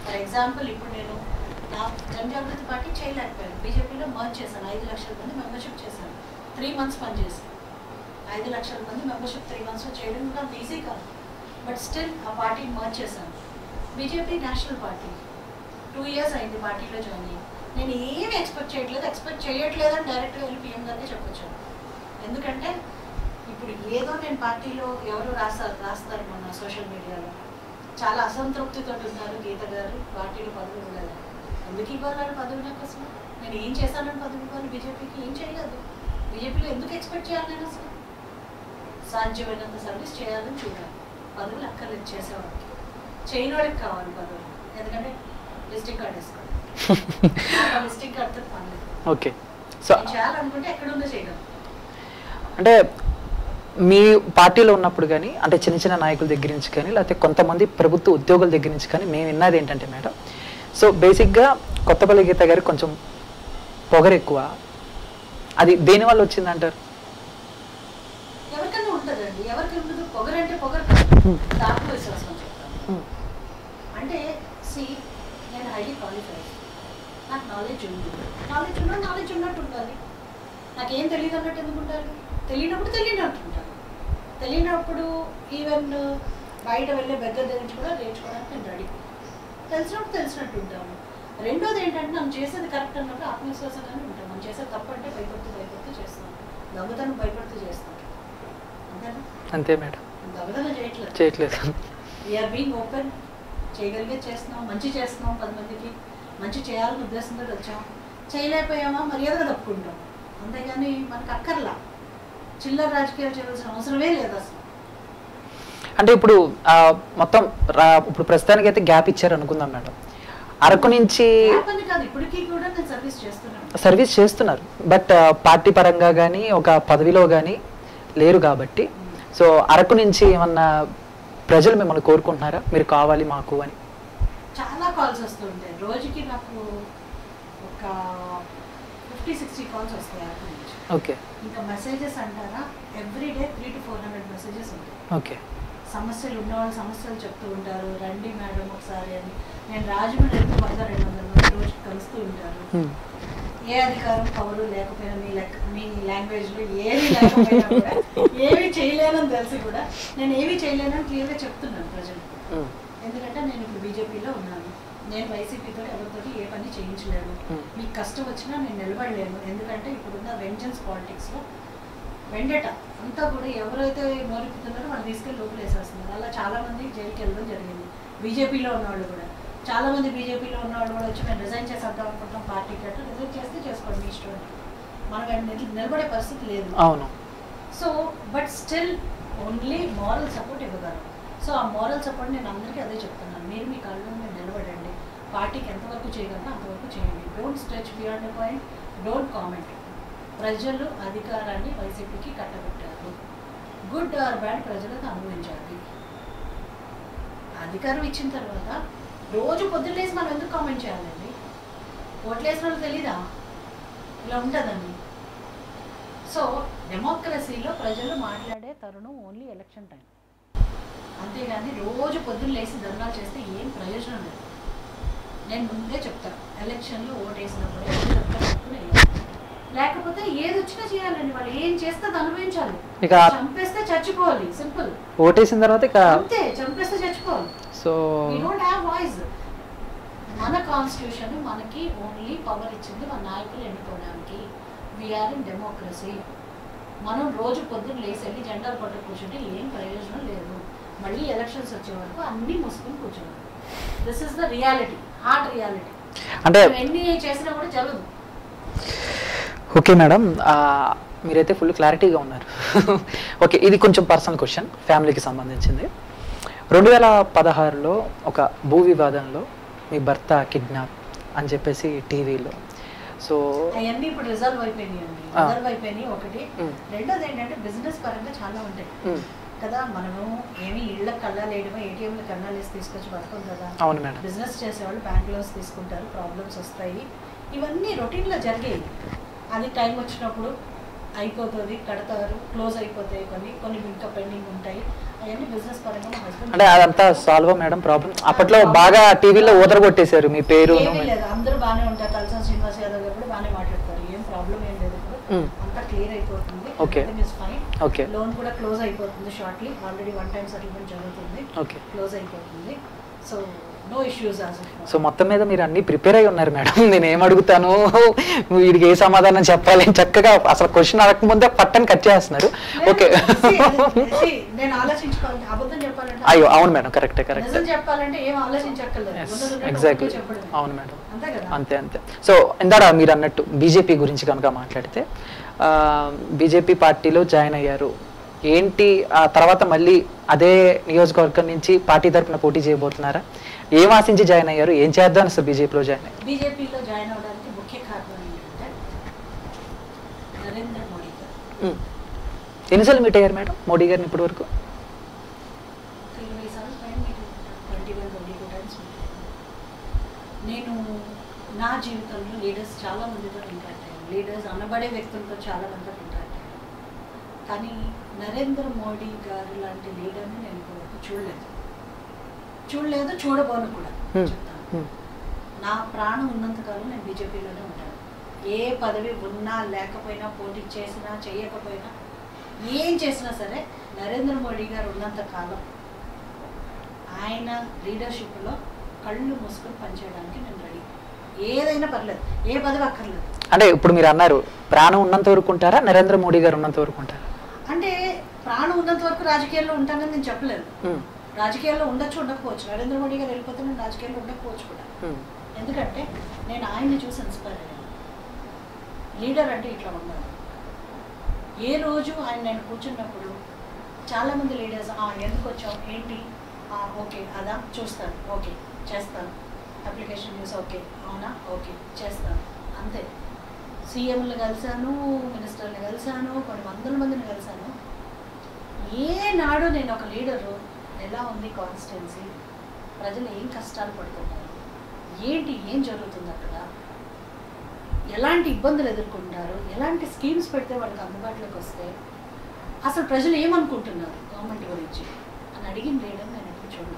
ఫర్ ఎగ్జాంపుల్ ఇప్పుడు నేను నా జనజాగృతి పార్టీ చేయలేకపోయాను బీజేపీలో మర్జ్ చేశాను ఐదు లక్షల మంది మెంబర్షిప్ చేశాను త్రీ మంత్స్ పనిచేసి ఐదు లక్షల మంది మెంబర్షిప్ త్రీ మంత్స్లో చేయడం కూడా అంత ఈజీ కాదు బట్ స్టిల్ ఆ పార్టీని మర్జ్ చేశాను BJP national party two years అయింది పార్టీలో జాయిన్ అయ్యి నేను ఏమి ఎక్స్పెక్ట్ చేయట్లేదు ఎక్స్పెక్ట్ చేయట్లేదు అని డైరెక్ట్గా వెళ్ళి పిఎం గారిని చెప్పొచ్చు ఎందుకంటే ఇప్పుడు ఏదో నేను పార్టీలో ఎవరు రాస్తారు రాస్తారు మొన్న సోషల్ మీడియాలో చాలా అసంతృప్తితో ఉన్నారు గీత గారు పార్టీలో పదవి ఇవ్వలేదు ఎందుకు ఇవ్వాలి పదవి నాకు అసలు నేను ఏం చేశానని పదవి ఇవ్వాలి బీజేపీకి ఏం చేయలేదు బీజేపీలో ఎందుకు ఎక్స్పెక్ట్ చేయాలి నేను అసలు సాధ్యమైనంత సర్వీస్ చేయాలని చూడాలి పదవులు అక్కర్లేదు చేసేవాడికి చేయని వాడికి కావాలి పదవులు ఎందుకంటే డిస్ట్రిక్ట్ కార్డ్ వేసుకోవాలి డిస్ట్రిక్ట్ కార్డ్తో పని లేదు ఓకే సో నేను చేయాలనుకుంటే ఎక్కడుందో చేయగలను అంటే మీ పార్టీలో ఉన్నప్పుడు కానీ అంటే చిన్న చిన్న నాయకుల దగ్గర నుంచి కానీ లేకపోతే కొంతమంది ప్రభుత్వ ఉద్యోగుల దగ్గర నుంచి కానీ మేము విన్నది ఏంటంటే మేడం సో బేసిక్గా కొత్తపల్లి గీత గారికి కొంచెం పొగరు ఎక్కువ అది దేనివల్ల వచ్చిందంటారు ఎవరికైనా ఉంటుందండి ఎవరికి ఉండదు పొగరంటే పొగరు కాదు Hmm. ఆత్మవిశ్వాసం చెప్తాను అంటే సి నేను హైలీ క్వాలిఫైడ్ నాకు నాలెడ్జ్ ఉంది నాలెడ్జ్ ఉన్నా నాలెడ్జ్ ఉన్నట్టు ఉండాలి నాకేం తెలియదు అన్నట్టు ఎందుకు ఉండాలి తెలియనప్పుడు తెలియనట్టు ఉండాలి తెలియనప్పుడు ఈవెన్ బయట వెళ్ళే బెగ్గర దగ్గర నుంచి కూడా నేర్చుకోవడానికి నేను రెడీ తెలిసినప్పుడు తెలిసినట్టు ఉంటాము రెండోది ఏంటంటే మనం చేసేది కరెక్ట్ అన్నప్పుడు ఆత్మవిశ్వాసంగానే ఉంటాం మనం చేసేది తప్పు అంటే భయపడుతూ భయపడుతూ చేస్తాం దొంగతనం భయపడుతూ చేస్తాం అంతేనా అంతే మేడం దొంగతనం చేయట్లేదు చేయట్లేదు వీఆర్ బీయింగ్ ఓపెన్ చేయగలిగే చేస్తున్నాం మంచి చేస్తున్నాం పది మందికి మంచి చేయాలని ఉద్దేశంతో వచ్చాం చేయలేకపోయామా మర్యాదగా తప్పుకుంటాం అంతేగాని మనకు అక్కర్లా చిల్లర రాజకీయాలు చేయాల్సిన అవసరమే లేదు అసలు అంటే ఇప్పుడు ఆ, మొత్తం రా- ఇప్పుడు ప్రస్తుతానికి అయితే గ్యాప్ ఇచ్చారు అనుకుందాం మేడం అరకు నుంచి యాప్ అని కాదు ఇప్పటికీ కూడా నేను సర్వీస్ చేస్తున్నాను సర్వీస్ చేస్తున్నారు బట్ పార్టీ పరంగా కానీ ఒక పదవిలో కానీ లేరు కాబట్టి సో అరకు నుంచి ఏమన్నా ప్రజలు మిమ్మల్ని కోరుకుంటున్నారా మీరు కావాలి మాకు అని చాలా కాల్స్ వస్తుంటాయి రోజుకి నాకు ఒక ఫిఫ్టీ సిక్స్టీ కాల్స్ వస్తాయి యాప్ నుంచి ఓకే ఇంకా మెసేజెస్ అంటారా every day three to four hundred messages ఉంటాయి ఓకే సమస్యలు ఉన్నవాళ్ళు సమస్యలు చెప్తూ ఉంటారు రండి మేడం ఒకసారి అని నేను రాజమండ్రి వెళ్తే వంద రెండు వందల మంది రోజు కలుస్తూ ఉంటారు ఏ అధికారం పవరు లేకపోయినా మీ లెక్క మీ లాంగ్వేజ్లో ఏమీ లేకపోయినా కూడా ఏమీ చేయలేనని తెలిసి కూడా నేను ఏమీ చేయలేనని క్లియర్గా చెప్తున్నాను ప్రజలకు ఎందుకంటే నేను ఇప్పుడు బీజేపీలో ఉన్నాను నేను వైసీపీతో ఎవరితోటి ఏ పని చేయించలేను Hmm. మీకు కష్టం వచ్చినా నేను నిలబడలేను ఎందుకంటే ఇప్పుడున్న వెంజన్స్ పాలిటిక్స్లో వెండట అంతా కూడా ఎవరైతే మోరిపుతున్నారో వాళ్ళు తీసుకెళ్ళి లోపల వేసేస్తున్నారు అలా చాలా మంది జైలుకి వెళ్ళడం జరిగింది బీజేపీలో ఉన్నవాళ్ళు కూడా చాలా మంది బీజేపీలో ఉన్నవాళ్ళు కూడా వచ్చి మేము రిజైన్ చేసేద్దాం అనుకుంటాం పార్టీకి అంటే రిజైన్ చేస్తే చేసుకోండి మీ ఇష్టం అని. మనకు అది నిల- నిలబడే పరిస్థితి లేదు అవును so but still only moral support ఇవ్వగలరు సో ఆ మారల్ సపోర్ట్ నేను అందరికీ అదే చెప్తున్నాను మీరు మీ కళ్ళు మీరు నిలబడండి పార్టీకి ఎంతవరకు చేయగలరో అంతవరకు చేయండి don't stretch beyond point don't comment ప్రజలు అధికారాన్ని వైసీపీకి కట్టబెట్టారు గుడ్ ఆర్ బ్యాడ్ ప్రజలకు అనుభవించాలి అధికారం ఇచ్చిన తర్వాత రోజు పొద్దున్నేసి మనం ఎందుకు కామెంట్ చేయాలండి ఓట్లేసిన వాళ్ళు తెలీదా ఇలా ఉండదండి సో డెమోక్రసీలో ప్రజలు మాట్లాడే తరుణం ఓన్లీ ఎలక్షన్ టైం అంతేగాని రోజు పొద్దున్న లేచి ధర్నాలు చేస్తే ఏం ప్రయోజనం లేదు నేను ముందే చెప్తాను ఎలక్షన్లో ఓటు వేసినప్పుడు ఎవరు చెప్తారు తప్పులు వేయాలి. లేకపోతే ఏది వచ్చినా చేయాలండి వాళ్ళు ఏం చేస్తే అది అనుభవించాలి ఇక చంపేస్తే చచ్చిపోవాలి సింపుల్ ఓటేసిన తర్వాత ఇక అంతే చంపేస్తే చచ్చిపోవాలి so we don't have voice మన కాన్స్టిట్యూషన్ మనకి ఓన్లీ పవర్ ఇచ్చింది మన నాయకులు ఎన్నుకోవడానికి వీఆర్ ఇన్ డెమోక్రసీ మనం రోజు పొద్దున్న లేచి వెళ్ళి జెండాలు పట్టు కూర్చుంటే ఏం ప్రయోజనం లేదు మళ్ళీ ఎలక్షన్స్ వచ్చే వరకు అన్నీ మూసుకొని కూర్చోవాలి this is the reality hard reality అంటే ఎన్ని చేసినా కూడా జరగదు ఓకే మేడం ఆ, మీరైతే ఫుల్ క్లారిటీగా ఉన్నారు ఓకే ఇది కొంచెం పర్సనల్ క్వశ్చన్ ఫ్యామిలీకి సంబంధించింది రెండు వేల పదహారులో ఒక భూ వివాదంలో మీ భర్త కిడ్నాప్ అని చెప్పేసి టీవీలో సో అవన్నీ ఇప్పుడు రిజల్వ్ అయిపోయినాయి అండి ఆ. రిజల్వ్ అయిపోయినాయి ఒకటి మ్, రెండోది ఏంటంటే బిజినెస్ పరంగా చాలా ఉంటాయి మ్, కదా మనము ఏమి ఇళ్ళకి కళ్ళాలు వేయడమో ఏటీఎంలో కళ్ళాలు వేసి తీసుకొచ్చి బతకం కదా అవును మేడం బిజినెస్ చేసేవాళ్ళు బ్యాంక్ లోన్స్ తీసుకుంటారు ప్రాబ్లమ్స్ వస్తాయి ఇవన్నీ రొటీన్లో జరిగేవి అది టైం వచ్చినప్పుడు అయిపోతుంది కడతారు క్లోజ్ అయిపోతాయి కొన్ని కొన్ని ఇంకా పెండింగ్ ఉంటాయి అవన్నీ బిజినెస్ పరంగా మా హస్బెండ్ అంటే అదంతా సాల్వ్ మేడం ప్రాబ్లం అప్పట్లో బాగా టీవీలో ఊదర కొట్టేశారు మీ పేరు ఏమీ లేదు అందరూ బాగానే ఉంటారు తలసాని శ్రీనివాస్ యాదవ్ గారు కూడా బాగానే మాట్లాడతారు ఏం ప్రాబ్లం ఏం లేదు ఇప్పుడు మ్మ్. అంతా క్లియర్ అయిపోతుంది Okay. Is fine okay loan కూడా క్లోజ్ అయిపోతుంది shortly already one time settlement జరుగుతుంది ఓకే క్లోజ్ అయిపోతుంది so no issues as so మొత్తం మీద మీరు అన్ని ప్రిపేర్ అయి ఉన్నారు మేడం నేను ఏం అడుగుతాను వీడికి ఏ సమాధానం చెప్పాలి అని చక్కగా అసలు క్వశ్చన్ అడగకముందే పట్టని కట్ చేస్తున్నారు ఓకే నేను ఆలోచించుకోవాలి అబద్ధం చెప్పాలంటే అయ్యో అవును మేడం కరెక్టే కరెక్ట్ నిజం చెప్పాలంటే ఏం ఆలోచించక్కర్లేదు ఉన్నది ఉన్నట్టు ఎగ్జాక్ట్లీ ఒప్పుకో చెప్పడమే. అవును మేడం అంతే కదా అంతే అంతే సో ఇందాక మీరు అన్నట్టు బీజేపీ గురించి కనుక మాట్లాడితే బీజేపీ పార్టీలో జాయిన్ అయ్యారు ఏంటి ఆ తర్వాత మళ్ళీ అదే నియోజకవర్గం నుంచి పార్టీ తరపున పోటీ చేయబోతున్నారా ఏం ఆశించి జాయిన్ అయ్యారు ఏం చేద్దాం అసలు బీజేపీలో జాయిన్ అయ్యారు బీజేపీలో జాయిన్ అవడానికి ముఖ్య కారణం ఏంటంటే నరేంద్ర మోడీ గారు ఉమ్. ఎన్నిసార్లు మీట్ అయ్యారు మేడం మోడీ గారిని ఇప్పటి వరకు ఒక ఇరవై సార్లు పైన meeting twenty one twenty two times నేను నా జీవితంలో లీడర్స్ చాలా మందితో ఇంటరాక్ట్ అయ్యాను లీడర్స్ అనబడే వ్యక్తులతో చాలా మందితో ఇంటరాక్ట్ అయ్యాను కానీ నరేంద్ర మోడీ గారు లాంటి లీడర్ని నేను ఇంతవరకు చూడలేదు చూడలేదు చూడబోను కూడా Hmm. చెప్తాను ఉమ్. నా ప్రాణం ఉన్నంతకాలం నేను బీజేపీలోనే ఉంటాను ఏ పదవి ఉన్నా లేకపోయినా పోటీ చేసినా చేయకపోయినా ఏం చేసినా సరే నరేంద్ర మోడీ గారు ఉన్నంత కాలం ఆయన లీడర్షిప్లో కళ్ళు మూసుకొని పనిచేయడానికి నేను రెడీ ఏదైనా పర్లేదు ఏ పదవి అక్కర్లేదు అంటే ఇప్పుడు మీరు అన్నారు ప్రాణం ఉన్నంత వరకు ఉంటారా నరేంద్ర మోడీ గారు ఉన్నంత వరకు ఉంటారా అంటే ప్రాణం ఉన్నంత వరకు రాజకీయాల్లో ఉంటానని నేను చెప్పలేదు ఉమ్. రాజకీయాల్లో ఉండొచ్చు ఉండకపోవచ్చు నరేంద్ర మోడీ గారు వెళ్ళిపోతే నేను రాజకీయాల్లో ఉండకపోవచ్చు కూడా ఉమ్. ఎందుకంటే నేను ఆయన్ని చూసి ఇన్స్పైర్ అయ్యాను లీడర్ అంటే ఇట్లా ఉండాలి ఏ రోజు ఆయన నేను కూర్చున్నప్పుడు చాలామంది లీడర్స్ ఎందుకు వచ్చావు ఏంటి "ఆ, ఓకే అదా చూస్తాను ఓకే చేస్తాను అప్లికేషన్ న్యూస్ ఓకే అవునా ఓకే చేస్తాను అంతే సీఎంలు కలిశాను మినిస్టర్ని కలిశాను కొన్ని వందల మందిని కలిశాను ఏనాడు నేను ఒక లీడరు ఎలా ఉంది కాన్స్టిట్యున్సీ ప్రజలు ఏం కష్టాలు పడుతున్నారు ఏంటి ఏం జరుగుతుంది అక్కడ ఎలాంటి ఇబ్బందులు ఎదుర్కొంటారు ఎలాంటి స్కీమ్స్ పెడితే వాళ్ళకి అందుబాటులోకి వస్తే అసలు ప్రజలు ఏమనుకుంటున్నారు గవర్నమెంట్ గురించి అని అడిగిన లీడర్ నేను ఎప్పుడు చూడను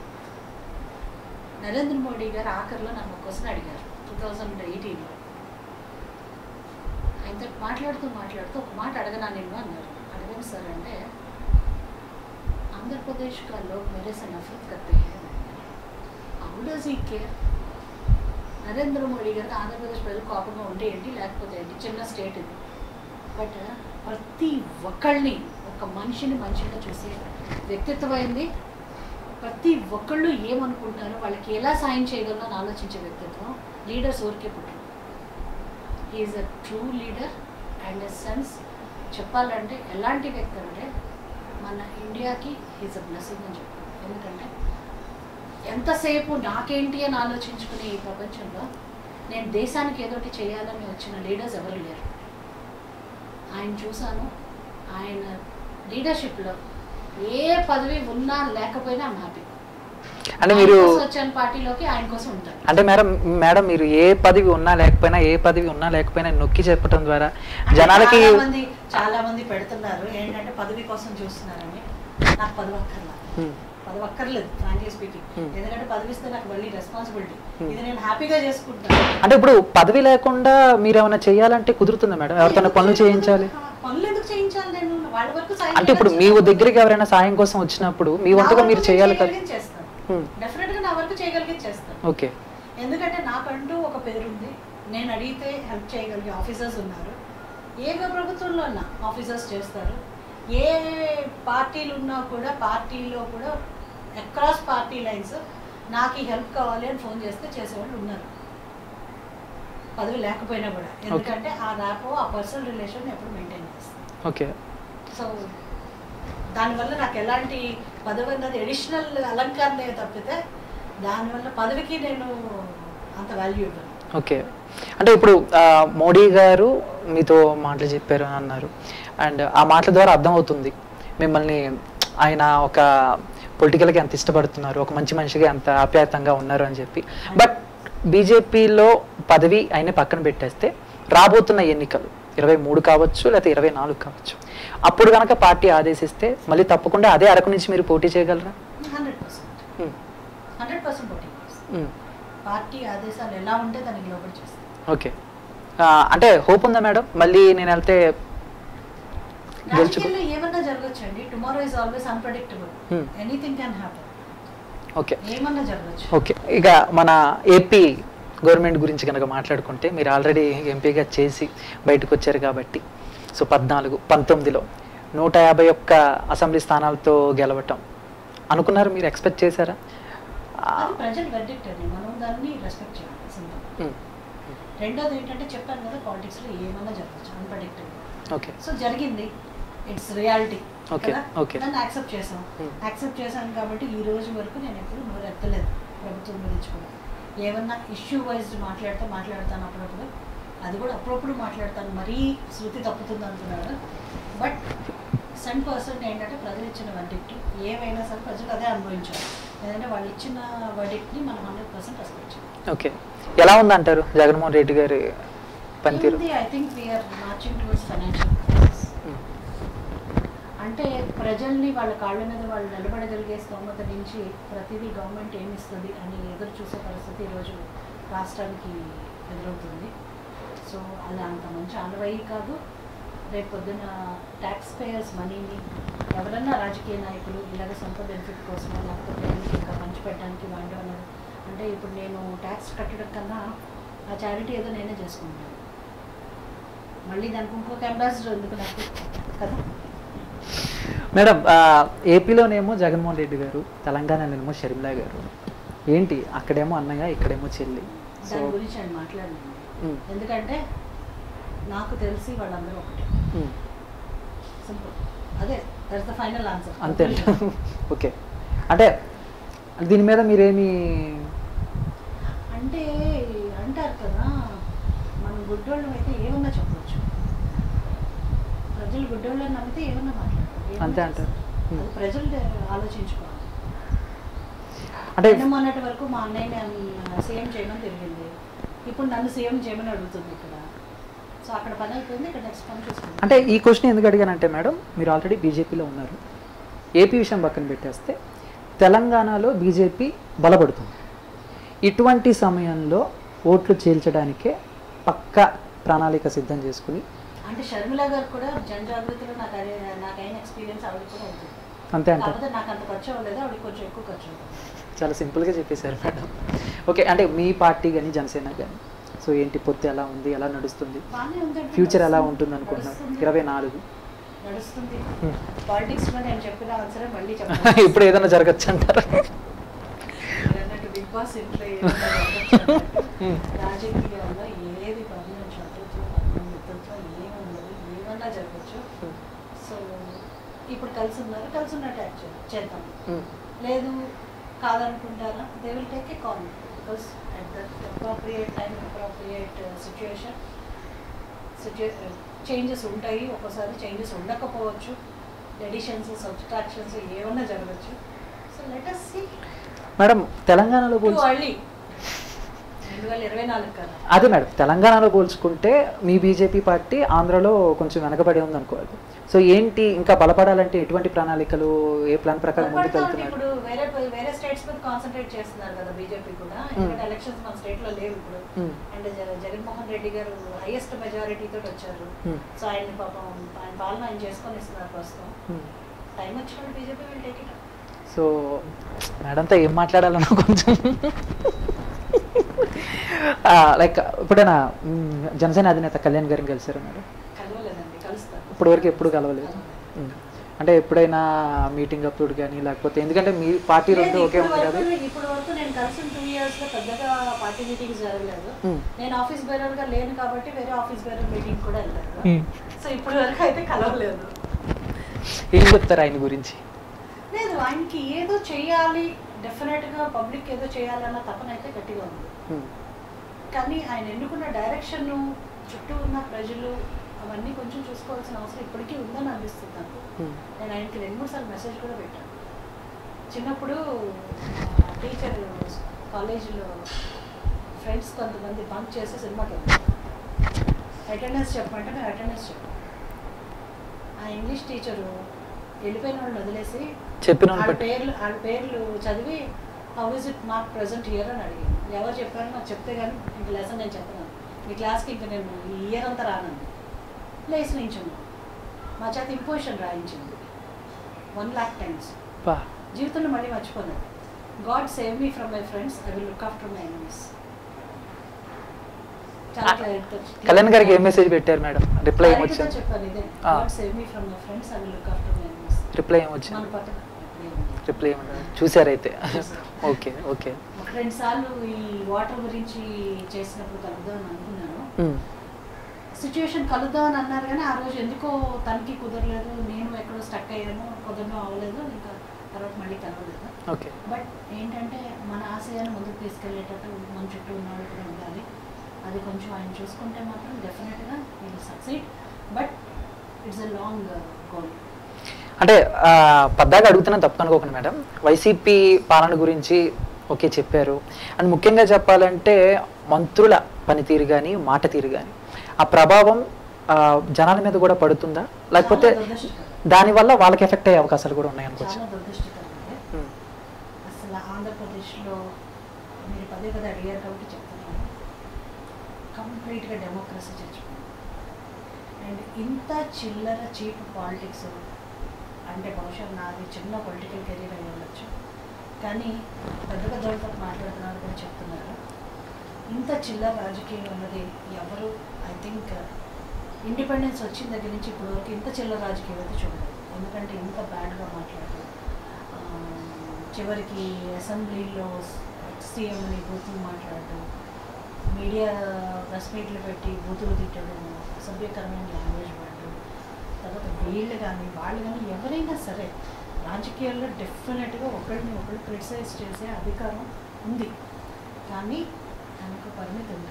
నరేంద్ర మోడీ గారు ఆఖరిలో నన్ను క్వశ్చన్ అడిగారు టూ థౌజండ్ ఎయిటీన్లో ఆయనతో మాట్లాడుతూ మాట్లాడుతూ ఒక మాట అడగనా నేను అన్నారు అడగను సార్ అంటే ఆంధ్రప్రదేశ్ का लोग मेरे से नफरत करते हैं how does he care Narendra Modi గారికి ఆంధ్రప్రదేశ్ ప్రజలు కోపంగా ఉంటే ఏంటి లేకపోతే ఏంటి చిన్న స్టేట్ ఇది బట్ ప్రతి ఒక్కళ్ళని ఒక మనిషిని మనిషిగా చూసే వ్యక్తిత్వం అయింది ప్రతి ఒక్కళ్ళు ఏమనుకుంటున్నారో వాళ్ళకి ఎలా సాయం చేయగలరో అని ఆలోచించే వ్యక్తిత్వం లీడర్స్ ఊరికే పుట్టరు is a true leader and a sense చెప్పాలంటే ఎలాంటి వ్యక్తి అంటే మన ఇండియాకి ఈజ్ అ బ్లెస్సింగ్ అని చెప్పాలి ఎందుకంటే ఎంతసేపు నాకేంటి అని ఆలోచించుకునే ఈ ప్రపంచంలో నేను దేశానికి ఏదోటి చేయాలని వచ్చిన లీడర్స్ ఎవరు లేరు ఆయన చూశాను ఆయన లీడర్షిప్లో ఏ పదవి ఉన్నా లేకపోయినా ఐమ్ హ్యాపీ అంటే మీరు వచ్చాను పార్టీలోకి ఆయన కోసం ఉంటాను అంటే మేడం మేడం మీరు ఏ పదవి ఉన్నా లేకపోయినా ఏ పదవి ఉన్నా లేకపోయినా నొక్కి చెప్పడం ద్వారా అంటే జనాలకి చాలా మంది చాలా మంది పెడుతున్నారు ఏంటంటే పదవి కోసం చూస్తున్నారని నాకు పదవి అక్కర్లా Hmm. పదవి అక్కర్లేదు ఫ్రాంక్లీ స్పీకింగ్ Hmm. ఎందుకంటే పదవి ఇస్తే నాకు మళ్ళీ రెస్పాన్సిబిలిటీ Hmm. ఇది నేను హ్యాపీగా చేసుకుంటాను అంటే ఇప్పుడు పదవి లేకుండా మీరు ఏమైనా చేయాలంటే కుదురుతుందా మేడం ఎవరితో పనులు చేయించాలి పనులు ఎందుకు చేయించాలి నేను వాళ్ళ వరకు సాయం అంటే ఇప్పుడు మీ దగ్గరికి ఎవరైనా సాయం కోసం వచ్చినప్పుడు మీ వంతుగా మీరు చేయాలి కదా చేస్తాను Hmm. డెఫినెట్ గా నా వరకు చేయగలిగే చేస్తాను ఓకే ఎందుకంటే నాకంటూ ఒక పేరు ఉంది నేను అడిగితే హెల్ప్ చేయగలిగే ఆఫీసర్స్ ఉన్నారు ఏ ప్రభుత్వంలో ఉన్నా ఆఫీసర్స్ చేస్తారు ఏ పార్టీలు ఉన్నా కూడా పార్టీలో కూడా అక్రాస్ పార్టీ లైన్స్ నాకు ఈ హెల్ప్ కావాలి అని ఫోన్ చేస్తే చేసేవాళ్ళు ఉన్నారు పదవి లేకపోయినా కూడా ఎందుకంటే ఆ ర్యాపో ఆ పర్సనల్ రిలేషన్ ఎప్పుడు మెయింటైన్ చేస్తాను ఓకే సో దానివల్ల నాకు ఎలాంటి పదవి అన్నది ఎడిషనల్ అలంకరణే తప్పితే దానివల్ల పదవికి నేను అంత వాల్యూ ఇవ్వను ఓకే అంటే ఇప్పుడు ఆ, మోడీ గారు మీతో మాటలు చెప్పారు అని అన్నారు అండ్ ఆ మాటల ద్వారా అర్థమవుతుంది మిమ్మల్ని ఆయన ఒక పొలిటికల్గా ఎంత ఇష్టపడుతున్నారు ఒక మంచి మనిషిగా ఎంత ఆప్యాయతంగా ఉన్నారు అని చెప్పి బట్ బీజేపీలో పదవి ఆయన పక్కన పెట్టేస్తే రాబోతున్న ఎన్నికలు ఇరవై మూడు కావచ్చు లేకపోతే ఇరవై నాలుగు కావచ్చు అప్పుడు కనుక పార్టీ ఆదేశిస్తే మళ్ళీ తప్పకుండా అదే అరకు నుంచి మీరు పోటీ చేయగలరా hundred percent um, hundred percent పోటీ చేస్తాం. ఉమ్, పార్టీ ఆదేశాలు ఎలా ఉంటే దానికి లోపలి చేస్తాం ఓకే ఆ, అంటే హోప్ ఉందా మేడం మళ్ళీ నేను వెళ్తే గెలుచు రాజకీయాల్లో ఏమన్నా జరగచ్చండి tomorrow is always unpredictable Hmm. Anything can happen okay ఏమన్నా జరగచ్చు ఓకే ఇక మన ఏపీ గవర్నమెంట్ గురించి కనుక మాట్లాడుకుంటే మీరు ఆల్రెడీ ఎంపీగా చేసి బయటకు వచ్చారు కాబట్టి సో పద్నాలుగు పంతొమ్మిదిలో నూట యాభై ఒక్క అసెంబ్లీ స్థానాలతో గెలవటం అనుకున్నారు మీరు ఎక్స్పెక్ట్ చేశారా ఆ, అది ప్రజలు వెర్డిక్ట్ అండి మనం దాన్ని రెస్పెక్ట్ చేయాలి సింపుల్ ఉమ్, రెండోది ఏంటంటే చెప్పాను కదా పాలిటిక్స్ లో ఏమన్నా జరగచ్చు అన్ప్రెడిక్టబుల్ ఓకే సో జరిగింది ఇట్స్ రియాలిటీ Okay, కదా okay. దాన్ని యాక్సెప్ట్ చేసాం Hmm. యాక్సెప్ట్ చేశాను కాబట్టి ఈ రోజు వరకు నేను ఎప్పుడు నోరు ఎత్తలేదు ప్రభుత్వం గురించి కూడా ఏమన్నా ఇష్యూ వైజ్ మాట్లాడితే మాట్లాడతాను అప్పుడప్పుడు అది కూడా అప్పుడప్పుడు మాట్లాడతాను మరీ శృతి తప్పుతుంది అనుకున్నాను బట్ సెన్ పర్సెంట్ ఏంటంటే ప్రజలు ఇచ్చిన వర్డిక్ట్ ఏమైనా సరే ప్రజలు అదే అనుభవించారు ఎందుకంటే వాళ్ళు ఇచ్చిన వర్డిక్ట్ని మనం హండ్రెడ్ పర్సెంట్ రెస్పెక్ట్ చేయాలి ఓకే ఎలా ఉందంటారు జగన్మోహన్ రెడ్డి గారి పనితీరు I think we are marching towards financial um, అంటే ప్రజల్ని వాళ్ళ కాళ్ళ మీద వాళ్ళు నిలబడగలిగే స్తోమత నుంచి ప్రతిదీ గవర్నమెంట్ ఏమి ఇస్తుంది అని ఎదురు చూసే పరిస్థితి ఈరోజు రాష్ట్రానికి ఎదురవుతుంది సో అది అంత మంచి ఆనవాయి కాదు రేపు పొద్దున ట్యాక్స్ పేయర్స్ మనీని ఎవరన్నా రాజకీయ నాయకులు ఇలాగ సొంత బెనిఫిట్ కోసమో లేకపోతే దేనికి ఇంకా పంచిపెట్టడానికి వాడడం అనేది అంటే ఇప్పుడు నేను ట్యాక్స్ కట్టడం కన్నా ఆ చారిటీ ఏదో నేనే చేసుకుంటాను మళ్ళీ దానికి ఇంకొక అంబాసిడర్ ఎందుకు నాకు కదా మేడం ఆ, ఏపీలోనేమో జగన్మోహన్ రెడ్డి గారు తెలంగాణలోనేమో షర్మిలా గారు ఏంటి అక్కడేమో అన్నయ్య ఇక్కడేమో చెల్లి సో దాని గురించి నేను మాట్లాడలేను ఉమ్, ఎందుకంటే నాకు తెలిసి వాళ్ళందరూ ఒకటే ఉమ్, సింపుల్ అదే దట్స్ ద ఫైనల్ ఆన్సర్ అంతే ఓకే అంటే దీని మీద మీరేమి అంటే అంటారు కదా మనం గుడ్డోళ్ళం అయితే ఏమన్నా చెప్పొచ్చు ప్రజలు గుడ్డోళ్ళని నమ్మితే ఏమన్నా మాట్లాడతారు ఏమన్నా అంతే అంటారు. చేస్తారు. Hmm. అది ప్రజలు ఆలోచించుకోవాలి అంటే నిన్న మొన్నటి వరకు మా అన్నయ్య సీఎం చేయమని తిరిగింది ఇప్పుడు నన్ను సీఎం చేయమని అడుగుతుంది ఇక్కడ సో అక్కడ పని అయిపోయింది ఇక్కడ నెక్స్ట్ పని చూసుకుంది అంటే ఈ క్వశ్చన్ ఎందుకు అడిగానంటే మేడం మీరు ఆల్రెడీ బీజేపీలో ఉన్నారు ఏపీ విషయం పక్కన పెట్టేస్తే తెలంగాణలో బీజేపీ బలపడుతుంది ఇటువంటి సమయంలో ఓట్లు చీల్చడానికే పక్క ప్రణాళిక సిద్ధం చేసుకుని అంటే షర్మిల గారు కూడా జనజాగృతిలో నాకు అదే నాకు అయిన ఎక్స్పీరియన్స్ ఆవిడ కూడా అవుతుంది అంతే అంటారు కాకపోతే నాకు అంత ఖర్చు అవ్వలేదు ఆవిడ కొంచెం ఎక్కువ ఖర్చు అవుతుంది చాలా సింపుల్గా చెప్పేశారు మేడం ఓకే అంటే మీ పార్టీ కానీ జనసేన కానీ సో ఏంటి పొత్తు ఎలా ఉంది ఎలా నడుస్తుంది బాగానే ఉందండి ఫ్యూచర్ ఎలా నడుస్తుంది. ఉంటుంది అనుకుంటున్నారు నడుస్తుంది. ఇరవై నాలుగు నడుస్తుంది Hmm. పాలిటిక్స్ లో నేను చెప్పిన ఆన్సరే మళ్ళీ చెప్పాను ఇప్పుడు ఏదైనా జరగచ్చు అంటారు అన్నట్టు బిగ్ బాస్ ఇంట్లో ఏదైనా జరగచ్చు అన్నట్టు. Hmm. రాజకీయాల్లో ఏది పర్మనెంట్ శత్రుత్వం పర్మనెంట్ మిత్రత్వం ఏముండదు ఏమన్నా జరగచ్చు సో ఇప్పుడు కలిసి ఉన్నారు కలిసి ఉన్నట్టు యాక్ట్ చేద్దాం చేద్దాం లేదు కాదనుకుంటారా they will take a call because at that appropriate time appropriate situation changes ఉంటాయి ఒక్కోసారి చేంజెస్ ఉండకపోవచ్చు ఎడిషన్స్ సబ్స్ట్రాక్షన్స్ ఏమన్నా జరగచ్చు so let us see madam తెలంగాణలో టూ పోల్చి అర్లీ రెండు వేల ఇరవై నాలుగు కదా అదే మేడం తెలంగాణలో పోల్చుకుంటే మీ బీజేపీ పార్టీ ఆంధ్రలో కొంచెం వెనకబడి ఉంది అనుకోవాలి సో ఏంటి ఇంకా బలపడాలంటే ఎటువంటి ప్రణాళికలు ఏ ప్లాన్ ప్రకారం ముందుకు భయపడతా ఉంది వెళ్తున్నారు ఇప్పుడు వేరే వేరే స్టేట్స్ మీద కాన్సన్ట్రేట్ చేస్తున్నారు కదా బీజేపీ కూడా ఎందుకంటే ఎలక్షన్స్ మన స్టేట్ లో లేవు ఇప్పుడు Hmm. అండ్ జ- జగన్మోహన్ రెడ్డి గారు హైయెస్ట్ మెజారిటీ తోటి వచ్చారు Hmm. సో ఆయన పాపం ఆయన పాలన ఆయన చేసుకొని ఇస్తున్నారు ప్రస్తుతం Hmm. టైం వచ్చినప్పుడు BJP will take it so మేడంతో ఏం మాట్లాడాలన్నా కొంచెం లైక్ ఎప్పుడైనా మ్, జనసేన అధినేత కళ్యాణ్ గారిని కలిసారా మేడం కలవలేదండి కలుస్తారు ఇప్పటి వరకు ఎప్పుడు కలవలేదు మ్. అంటే ఎప్పుడైనా మీటింగ్ అప్పుడు కానీ లేకపోతే ఎందుకంటే మీ పార్టీ రెండు ఒకే ఉంది కదా ఇప్పుడు వరకు నేను కలిసిన టూ ఇయర్స్ లో పెద్దగా పార్టీ మీటింగ్స్ జరగలేదు Hmm. నేను ఆఫీస్ బేరర్ గా లేను కాబట్టి వేరే ఆఫీస్ బేరర్ మీటింగ్ కూడా వెళ్ళలేదు Hmm. సో ఇప్పటి వరకు అయితే కలవలేదు ఏం చెప్తారు ఆయన గురించి లేదు ఆయనకి ఏదో చేయాలి డెఫినెట్ గా పబ్లిక్ ఏదో చేయాలన్న తపన అయితే గట్టిగా ఉంది మ్. కానీ ఆయన ఎన్నుకున్న డైరెక్షన్ చుట్టూ ఉన్న ప్రజలు అవన్నీ కొంచెం చూసుకోవాల్సిన అవసరం ఇప్పటికీ ఉందని అనిపిస్తుంది నాకు మ్. నేను ఆయనకి రెండు మూడు సార్లు మెసేజ్ కూడా పెట్టాను చిన్నప్పుడు టీచర్ కాలేజీలో ఫ్రెండ్స్ కొంతమంది బంక్ చేసి సినిమాకి వెళ్ళారు అటెండెన్స్ చెప్పమంటే మేము అటెండెన్స్ చెప్పాం ఆ ఇంగ్లీష్ టీచరు వెళ్ళిపోయిన వాళ్ళని వదిలేసి చెప్పిన వాళ్ళని వాళ్ళ బట్టి పేర్లు వాళ్ళ పేర్లు చదివి how is it mark present year అని అడిగింది ఎవరు చెప్పారు నాకు చెప్తే కానీ ఇంక లెసన్ నేను చెప్పను మీ క్లాస్కి ఇంక నేను ఈ ఇయర్ అంతా రానండి లేచి నించున్నాను మా చేత ఇంపోజిషన్ రాయించింది వన్ లాక్ టైమ్స్ బా. జీవితంలో మళ్ళీ మర్చిపోలేదు God save me from my friends I will look after my enemies చాలా clear- కళ్యాణ్ గారికి ఏం మెసేజ్ పెట్టారు మేడం రిప్లై ఏం Clarity తో వచ్చింది చెప్పాను ఇదే ఆ. God save me from my friends I will look after my enemies reply ఏం వచ్చింది మన పక్కన ఇప్పుడే ఉంది. రిప్లై ఏమన్నా చూసారైతే చూసా. ఓకే ఓకే ఒక రెండు సార్లు ఈ వాటర్ గురించి చేసినప్పుడు కలుద్దాం అని అనుకున్నాను ఉమ్. సిచ్యువేషన్ కలుద్దాం అని అన్నారు కానీ ఆ రోజు ఎందుకో తనకి కుదరలేదు నేను ఎక్కడో స్టక్ అయ్యాను కుదరడం అవ్వలేదు ఇంకా తర్వాత మళ్ళీ కలవలేదు ఓకే బట్ ఏంటంటే మన ఆశయాన్ని ముందుకు తీసుకెళ్ళేటట్టు మన చుట్టూ ఉన్నవాళ్ళు కూడా ఉండాలి అది కొంచెం ఆయన చూసుకుంటే మాత్రం డెఫినెట్గా will succeed but it's a long goal అంటే ఆ, పద్దాగా అడుగుతున్నా తప్పు అనుకోకండి మేడం వైసీపీ పాలన గురించి ఓకే చెప్పారు అండ్ ముఖ్యంగా చెప్పాలంటే మంత్రుల పనితీరు కానీ మాట తీరు కానీ ఆ ప్రభావం ఆ, జనాల మీద కూడా పడుతుందా లేకపోతే చాలా దురదృష్టకరం. దానివల్ల వాళ్ళకి ఎఫెక్ట్ అయ్యే అవకాశాలు కూడా ఉన్నాయి అనుకోవచ్చు చాలా దురదృష్టకరం అండి ఉమ్. అసలు ఆంధ్రప్రదేశ్లో మీరు పదే పదే అడిగారు కాబట్టి చెప్తున్నాను కంప్లీట్గా డెమోక్రసీ చచ్చిపోయింది అండ్ ఇంత చిల్లర చీప్ పాలిటిక్స్ అంటే బహుశా నాది చిన్న పొలిటికల్ కెరీర్ అయి ఉండొచ్చు కానీ పెద్ద పెద్ద వాళ్ళతో మాట్లాడుతున్నారు కూడా చెప్తున్నారు ఇంత చిల్లర రాజకీయం అన్నది ఎవరు ఐ థింక్ ఇండిపెండెన్స్ వచ్చిన దగ్గర నుంచి ఇప్పుడు వరకు ఇంత చిల్లర రాజకీయం అయితే చూడలేదు ఎందుకంటే ఇంత బ్యాడ్గా మాట్లాడరు ఆ, చివరికి అసెంబ్లీలో సీఎంని బూతులు మాట్లాడటం మీడియా ప్రెస్ మీట్లు పెట్టి బూతులు తిట్టడం అసభ్యకరమైన లాంగ్వేజ్ వాడడం తర్వాత వీళ్ళు కానీ వాళ్ళు కానీ ఎవరైనా సరే రాజకీయాల్లో డెఫినెట్గా ఒకరిని ఒకరు క్రిటిసైజ్ చేసే అధికారం ఉంది కానీ దానికి పరిమితి ఉంది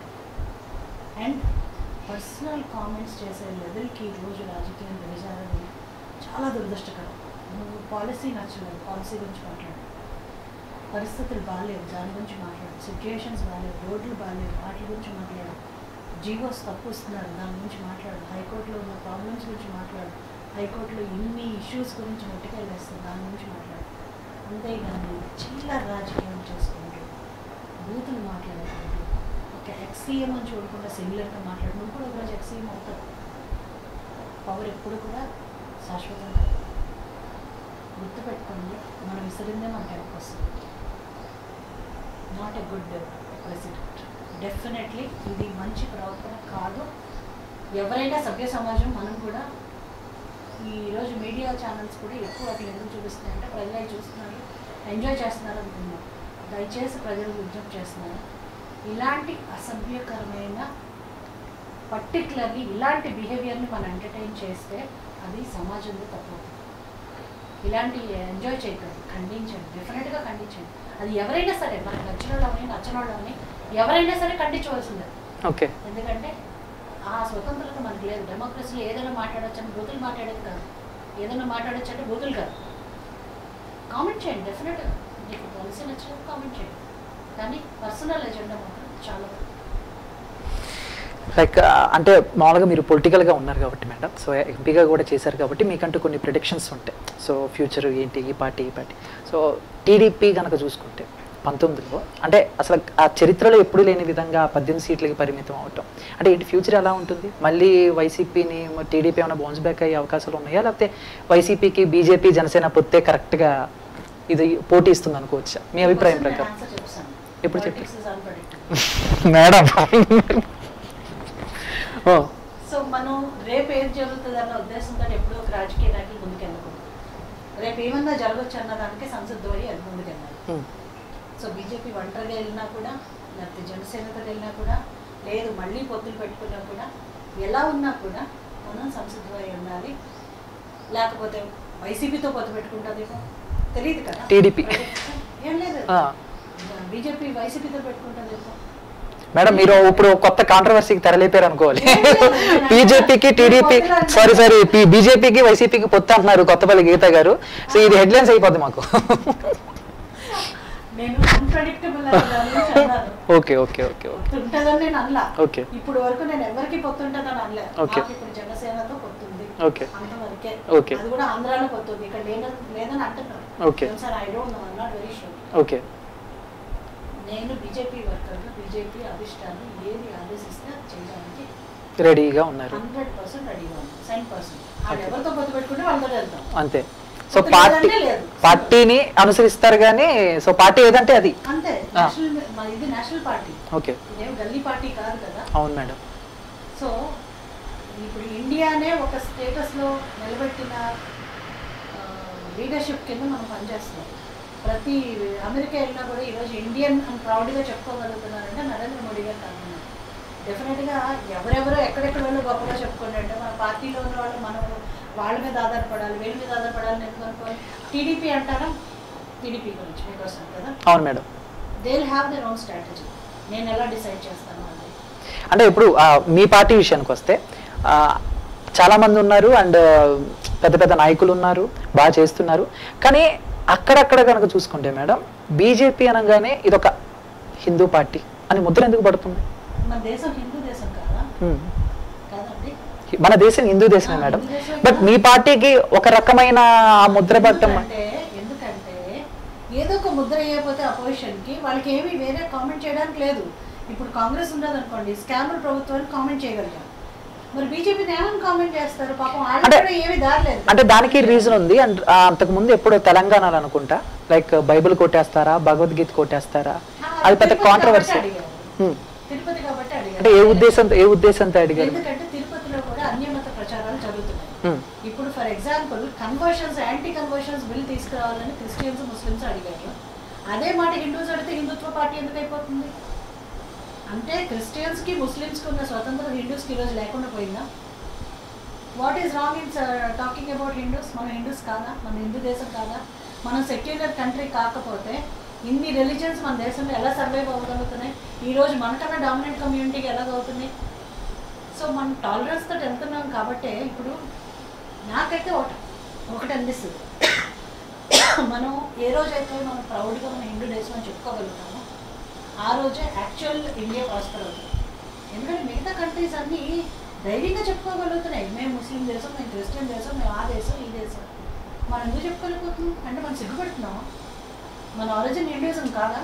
అండ్ పర్సనల్ కామెంట్స్ చేసే లెవెల్కి ఈరోజు రాజకీయం దిగజారని చాలా దురదృష్టకరం నువ్వు పాలసీ నచ్చలేదు పాలసీ గురించి మాట్లాడు పరిస్థితులు బాగాలేవు దాని గురించి మాట్లాడు సిచ్యుయేషన్స్ బాగాలేవు రోడ్లు బాగాలేవు వాటి గురించి మాట్లాడు జీవోస్ తప్పు ఇస్తున్నారు దాని గురించి మాట్లాడు హైకోర్టులో ఉన్న ప్రాబ్లమ్స్ గురించి మాట్లాడు హైకోర్టులో ఇన్ని ఇష్యూస్ గురించి ముట్టుకెళ్ళేస్తుంది దాని గురించి మాట్లాడు అంతేగాని చిల్లర రాజకీయం చేసుకుంటూ బూతులు మాట్లాడేటప్పుడు ఒక ఎక్సీఎం అని చూడకుండా సింగులర్గా మాట్లాడు నువ్వు కూడా ఒకరోజు ఎక్సీఎం అవుతావు పవర్ ఎప్పుడు కూడా శాశ్వతం కాదు గుర్తుపెట్టుకోండి మనం విసిరిందే మన వెనక్కి వస్తుంది not a good president definitely ఇది మంచి ప్రవర్తన కాదు ఎవరైనా సభ్య సమాజం మనం కూడా ఈరోజు మీడియా ఛానల్స్ కూడా ఎక్కువ అట్లా ఎందుకు చూపిస్తున్నాయంటే ప్రజలు అవి చూస్తున్నారు ఎంజాయ్ చేస్తున్నారు అనుకున్నాం దయచేసి ప్రజలు విజ్ఞప్తి చేస్తున్నారు ఇలాంటి అసభ్యకరమైన పర్టికులర్లీ ఇలాంటి బిహేవియర్ని మనం ఎంటర్టైన్ చేస్తే అది సమాజంలో తప్పు ఇలాంటి ఎంజాయ్ చేయకండి ఖండించండి డెఫినెట్గా ఖండించండి అది ఎవరైనా సరే మనకు నచ్చిన వాళ్ళని నచ్చిన వాళ్ళని ఎవరైనా సరే ఖండించవలసిందే ఓకే ఎందుకంటే ఆ స్వతంత్రత మనకు లేదు డెమోక్రసీలో ఏదైనా మాట్లాడొచ్చు అని బూతులు మాట్లాడేది కాదు ఏదైనా మాట్లాడొచ్చు అంటే బూతులు కాదు కామెంట్ చేయండి డెఫినెట్గా మీకు పాలసీ నచ్చినప్పుడు కామెంట్ చేయండి కానీ పర్సనల్ ఎజెండా మాత్రం చాలా లైక్ అంటే మామూలుగా మీరు పొలిటికల్గా ఉన్నారు కాబట్టి మేడం సో ఎంపీగా కూడా చేశారు కాబట్టి మీకంటూ కొన్ని ప్రిడిక్షన్స్ ఉంటాయి సో ఫ్యూచర్ ఏంటి ఈ పార్టీ ఈ పార్టీ సో టీడీపీ కనుక చూసుకుంటే పంతొమ్మిదిలో అంటే అసలు ఆ చరిత్రలో ఎప్పుడు లేని విధంగా పద్దెనిమిది సీట్లకి పరిమితం అవటం అంటే ఏంటి ఫ్యూచర్ ఎలా ఉంటుంది మళ్ళీ వైసీపీని టీడీపీ ఏమైనా బౌన్స్ బ్యాక్ అయ్యే అవకాశాలు ఉన్నాయా లేకపోతే వైసీపీకి బీజేపీ జనసేన పొత్తే కరెక్ట్గా ఇది పోటీ ఇస్తుంది అనుకోవచ్చా మీ అభిప్రాయం ప్రకారం ఆన్సర్ చెప్తాను ఎప్పుడు చెప్పు. చెప్పి మేడం ఓ సో మనం రేపు ఏది జరుగుతుంది అన్న ఉద్దేశంతో ఎప్పుడూ ఒక రాజకీయ నాయకులు ముందుకెళ్ళకూడదు రేపు ఏమన్నా జరగచ్చు అన్న దానికి సంసిద్ధమై అది ముందుకెళ్ళాలి ఉమ్. సో బీజేపీ ఒంటరిగా వెళ్ళినా కూడా లేకపోతే జనసేనతో వెళ్ళినా కూడా లేదు మళ్ళీ పొత్తులు పెట్టుకున్నా కూడా ఎలా ఉన్నా కూడా మనం సంసిద్ధమై ఉండాలి లేకపోతే వైసీపీతో పొత్తు పెట్టుకుంటుందేమో తెలియదు కదా TDP. ఏం లేదు ఆ. బీజేపీ వైసీపీతో పెట్టుకుంటుందేమో మేడం మీరు ఇప్పుడు కొత్త కాంట్రవర్సీకి తెరలేపారు అనుకోవాలి లేదు, లేదు. బీజేపీకి టీడీపీ నేను కొత్తగా సారీ సారీ బీజేపీకి వైసీపీకి పొత్తు అంటున్నారు కొత్తపల్లి గీత గారు సో ఇది హెడ్లైన్స్ అయిపోద్ది మాకు నేను అన్ప్రెడిక్టబుల్ అన్నాను ఓకే ఓకే ఓకే ఓకే ఉంటుందని నేను అనలా ఓకే ఇప్పుడు వరకు నేను ఎవరికి పొత్తుంటుందని అనలే Okay. నాకు ఇప్పుడు జనసేనతో పొత్తుంది ఓకే అంతవరకే Okay. అది కూడా ఆంధ్రాలో పొత్తుంది ఇక్కడ లేదని లేదని అంటున్నాను Okay. Sir I don't know I'm not very sure okay నేను బీజేపీ వర్కర్గా బీజేపీ అధిష్టానం ఏది ఆదేశిస్తే అది చేయడానికి రెడీగా ఉన్నారు హండ్రెడ్ పర్సెంట్ రెడీగా ఉంది సెవెన్ పర్సెంట్ వాళ్ళు ఎవరితో పొత్తు పెట్టుకుంటే వాళ్ళతో వెళ్తాం అంతే సో పొత్తు పార్టీ లేదంటే లేదు. పార్టీని అనుసరిస్తారు కానీ సో పార్టీ ఏదంటే అది అంతే ఆ. నేషనల్ మన ఇది నేషనల్ పార్టీ ఓకే ఇదేం గల్లీ పార్టీ కాదు కదా అవును మేడం సో ఇప్పుడు ఇండియానే ఒక స్టేటస్లో నిలబెట్టిన లీడర్షిప్ కింద మనం పనిచేస్తున్నాం ప్రతి అమెరికా వెళ్ళినా కూడా ఈరోజు ఇండియన్ అని ప్రౌడ్గా చెప్పుకోగలుగుతున్నారంటే నరేంద్ర మోడీ గారు కారణం డెఫినెట్గా ఎవరెవరో ఎక్కడెక్కడ వాళ్ళు గొప్పగా చెప్పుకోండి అంటే మన పార్టీలో ఉన్న వాళ్ళు మనం వాళ్ళ మీద ఆధారపడాలి వీళ్ళ మీద ఆధారపడాలని ఎందుకు అనుకోవాలి టీడీపీ అంటారా టీడీపీ గురించి మీకోసం కదా అవును madam they will have their own strategy నేను ఎలా డిసైడ్ చేస్తాను అది అంటే ఇప్పుడు ఆ, మీ పార్టీ విషయానికి వస్తే ఆ, చాలా మంది ఉన్నారు అండ్ పెద్ద పెద్ద నాయకులు ఉన్నారు బాగా చేస్తున్నారు కానీ అక్కడక్కడ కనుక చూసుకుంటే మేడం బీజేపీ అనగానే ఇదొక హిందూ పార్టీ అని ముద్ర ఎందుకు పడుతుంది మన దేశం హిందూ దేశం కదా హ్మ్. కాదండి మన దేశం హిందూ దేశమే ఆ, మేడం హిందూ దేశమే బట్ కదా. మీ పార్టీకి ఒక రకమైన ఆ ముద్ర పట్టడం ఎందుకంటే ఎందుకంటే ఏదో ఒక ముద్ర వేయకపోతే అపోజిషన్ కి వాళ్ళకి ఏమీ వేరే కామెంట్ చేయడానికి లేదు ఇప్పుడు కాంగ్రెస్ ఉన్నది అనుకోండి స్కామర్ ప్రభుత్వాన్ని కామెంట్ చేయగలిగాం మరి బీజేపీని ఏమని కామెంట్ చేస్తారు పాపం వాళ్ళు అంటే- కూడా ఏమీ దారలేదు అంటే దానికి రీజన్ ఉంది అండ్ ఆ, అంతకు ముందు ఎప్పుడో తెలంగాణలో అనుకుంటా లైక్ బైబిల్ కొట్టేస్తారా భగవద్గీత కొట్టేస్తారా ఆ, అది పెద్ద తిరుపతి కాంట్రవర్సీ కాబట్టి అడిగారు. తిరుపతి కాబట్టి అడిగారు అంటే ఏ ఉద్దేశంతో ఏ ఉద్దేశంతో అడిగారు ఎందుకంటే తిరుపతిలో కూడా అన్యమత ప్రచారాలు జరుగుతున్నాయి హ్మ్. ఇప్పుడు for example conversions anti conversions bill తీసుకురావాలని క్రిస్టియన్స్ ముస్లిమ్స్ అడిగారు అదే మాట హిందూస్ అడిగితే హిందుత్వ పార్టీ ఎందుకు అయిపోతుంది అంటే క్రిస్టియన్స్కి ముస్లిమ్స్కి ఉన్న స్వతంత్రం హిందూస్కి ఈరోజు లేకుండా పోయిందా what is wrong in talking about Hindus మన హిందూస్ కాదా మన హిందూ దేశం కాదా మనం సెక్యులర్ కంట్రీ కాకపోతే ఇన్ని రిలీజియన్స్ మన దేశంలో ఎలా సర్వైవ్ అవ్వగలుగుతున్నాయి ఈరోజు మనకన్నా డామినెంట్ కమ్యూనిటీకి ఎలాగ అవుతున్నాయి సో మనం టాలరెన్స్ తోటి వెళ్తున్నాం కాబట్టి ఇప్పుడు నాకైతే ఒకటి ఒకటి అనిపిస్తుంది మనం ఏ రోజైతే మనం ప్రౌడ్గా మన హిందూ దేశం అని చెప్పుకోగలుగుతామో ఆ రోజే యాక్చువల్ ఇండియా ప్రాస్పర్ అవుతుంది ఎందుకంటే మిగతా కంట్రీస్ అన్నీ ధైర్యంగా చెప్పుకోగలుగుతున్నాయి మేము ముస్లిం దేశం మేము క్రిస్టియన్ దేశం మేము ఆ దేశం ఈ దేశం మనం ఎందుకు చెప్పుకోలేకపోతున్నాం అంటే మనం సిగ్గుపెడుతున్నాం మన ఆరిజిన్ హిందూయిజం కాదా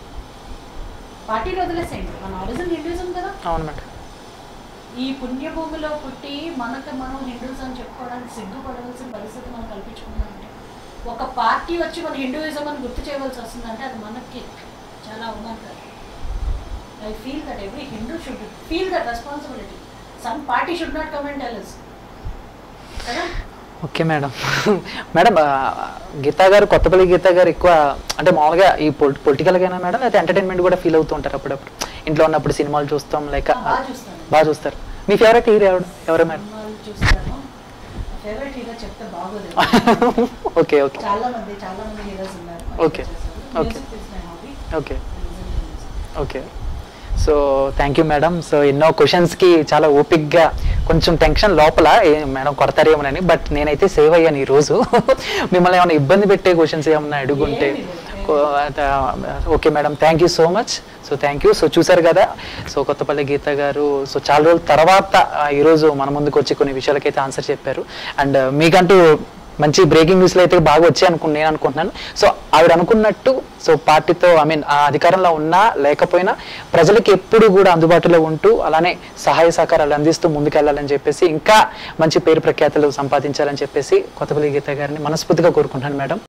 పార్టీలు వదిలేసేయండి మన ఆరిజిన్ హిందూయిజం కదా అవును మేడం ఈ పుణ్యభూమిలో పుట్టి మనకు మనం హిందూస్ అని చెప్పుకోవడానికి సిగ్గుపడవలసిన పరిస్థితి మనం కల్పించుకున్నామంటే ఒక పార్టీ వచ్చి మన హిందూయిజం అని గుర్తు చేయవలసి వస్తుందంటే అది మనకి చాలా అవమానకరం I feel that every Hindu should feel that responsibility some party should not comment టెలస్ కదా ఓకే మేడం మేడం ఆ, గీతా గారు కొత్తపల్లి గీతా గారు ఎక్కువ అంటే మామూలుగా ఈ పొలిటికల్గానే మేడం లేకపోతే ఎంటర్టైన్మెంట్ కూడా ఫీల్ అవుతూ ఉంటారు అప్పుడప్పుడు ఇంట్లో ఉన్నప్పుడు సినిమాలు చూస్తాం లైక్ బాగా చూస్తాను బాగా చూస్తారు మీ ఫేవరెట్ హీరో ఎవరు ఎవరు మేడం సినిమాలు చూస్తాను ఫేవరెట్ హీరో చెప్తే బాగోలేదు ఓకే ఓకే చాలా మంది చాలా మంది హీరోస్ ఉన్నారు Okay. Okay. Music is my hobby. Okay I listen to music. Okay so thank you madam so ఎన్నో క్వశ్చన్స్కి చాలా ఓపిక్గా కొంచెం టెన్షన్ లోపల ఏ మేడం కొడతారేమోనని బట్ నేనైతే సేవ్ అయ్యాను ఈరోజు మిమ్మల్ని ఏమైనా ఇబ్బంది పెట్టే క్వశ్చన్స్ ఏమన్నా అడుగుంటే ఏమీ లేదు. Okay madam thank you so much so thank you so చూసారు కదా సో కొత్తపల్లి గీత గారు సో చాలా రోజుల తర్వాత ఆ, ఈరోజు మన ముందుకు వచ్చి కొన్ని విషయాలకైతే ఆన్సర్ చెప్పారు అండ్ మీకంటూ మంచి బ్రేకింగ్ న్యూస్లు అయితే బాగా వచ్చాయి అనుకు నేను అనుకుంటున్నాను సో ఆవిడ అనుకున్నట్టు సో పార్టీతో ఐ మీన్ ఆ అధికారంలో ఉన్నా లేకపోయినా ప్రజలకి ఎప్పుడు కూడా అందుబాటులో ఉంటూ అలానే సహాయ సహకారాలు అందిస్తూ ముందుకెళ్ళాలని చెప్పేసి ఇంకా మంచి పేరు ప్రఖ్యాతులు సంపాదించాలని చెప్పేసి కొత్తపల్లి గీత గారిని మనస్ఫూర్తిగా కోరుకుంటున్నాను మేడం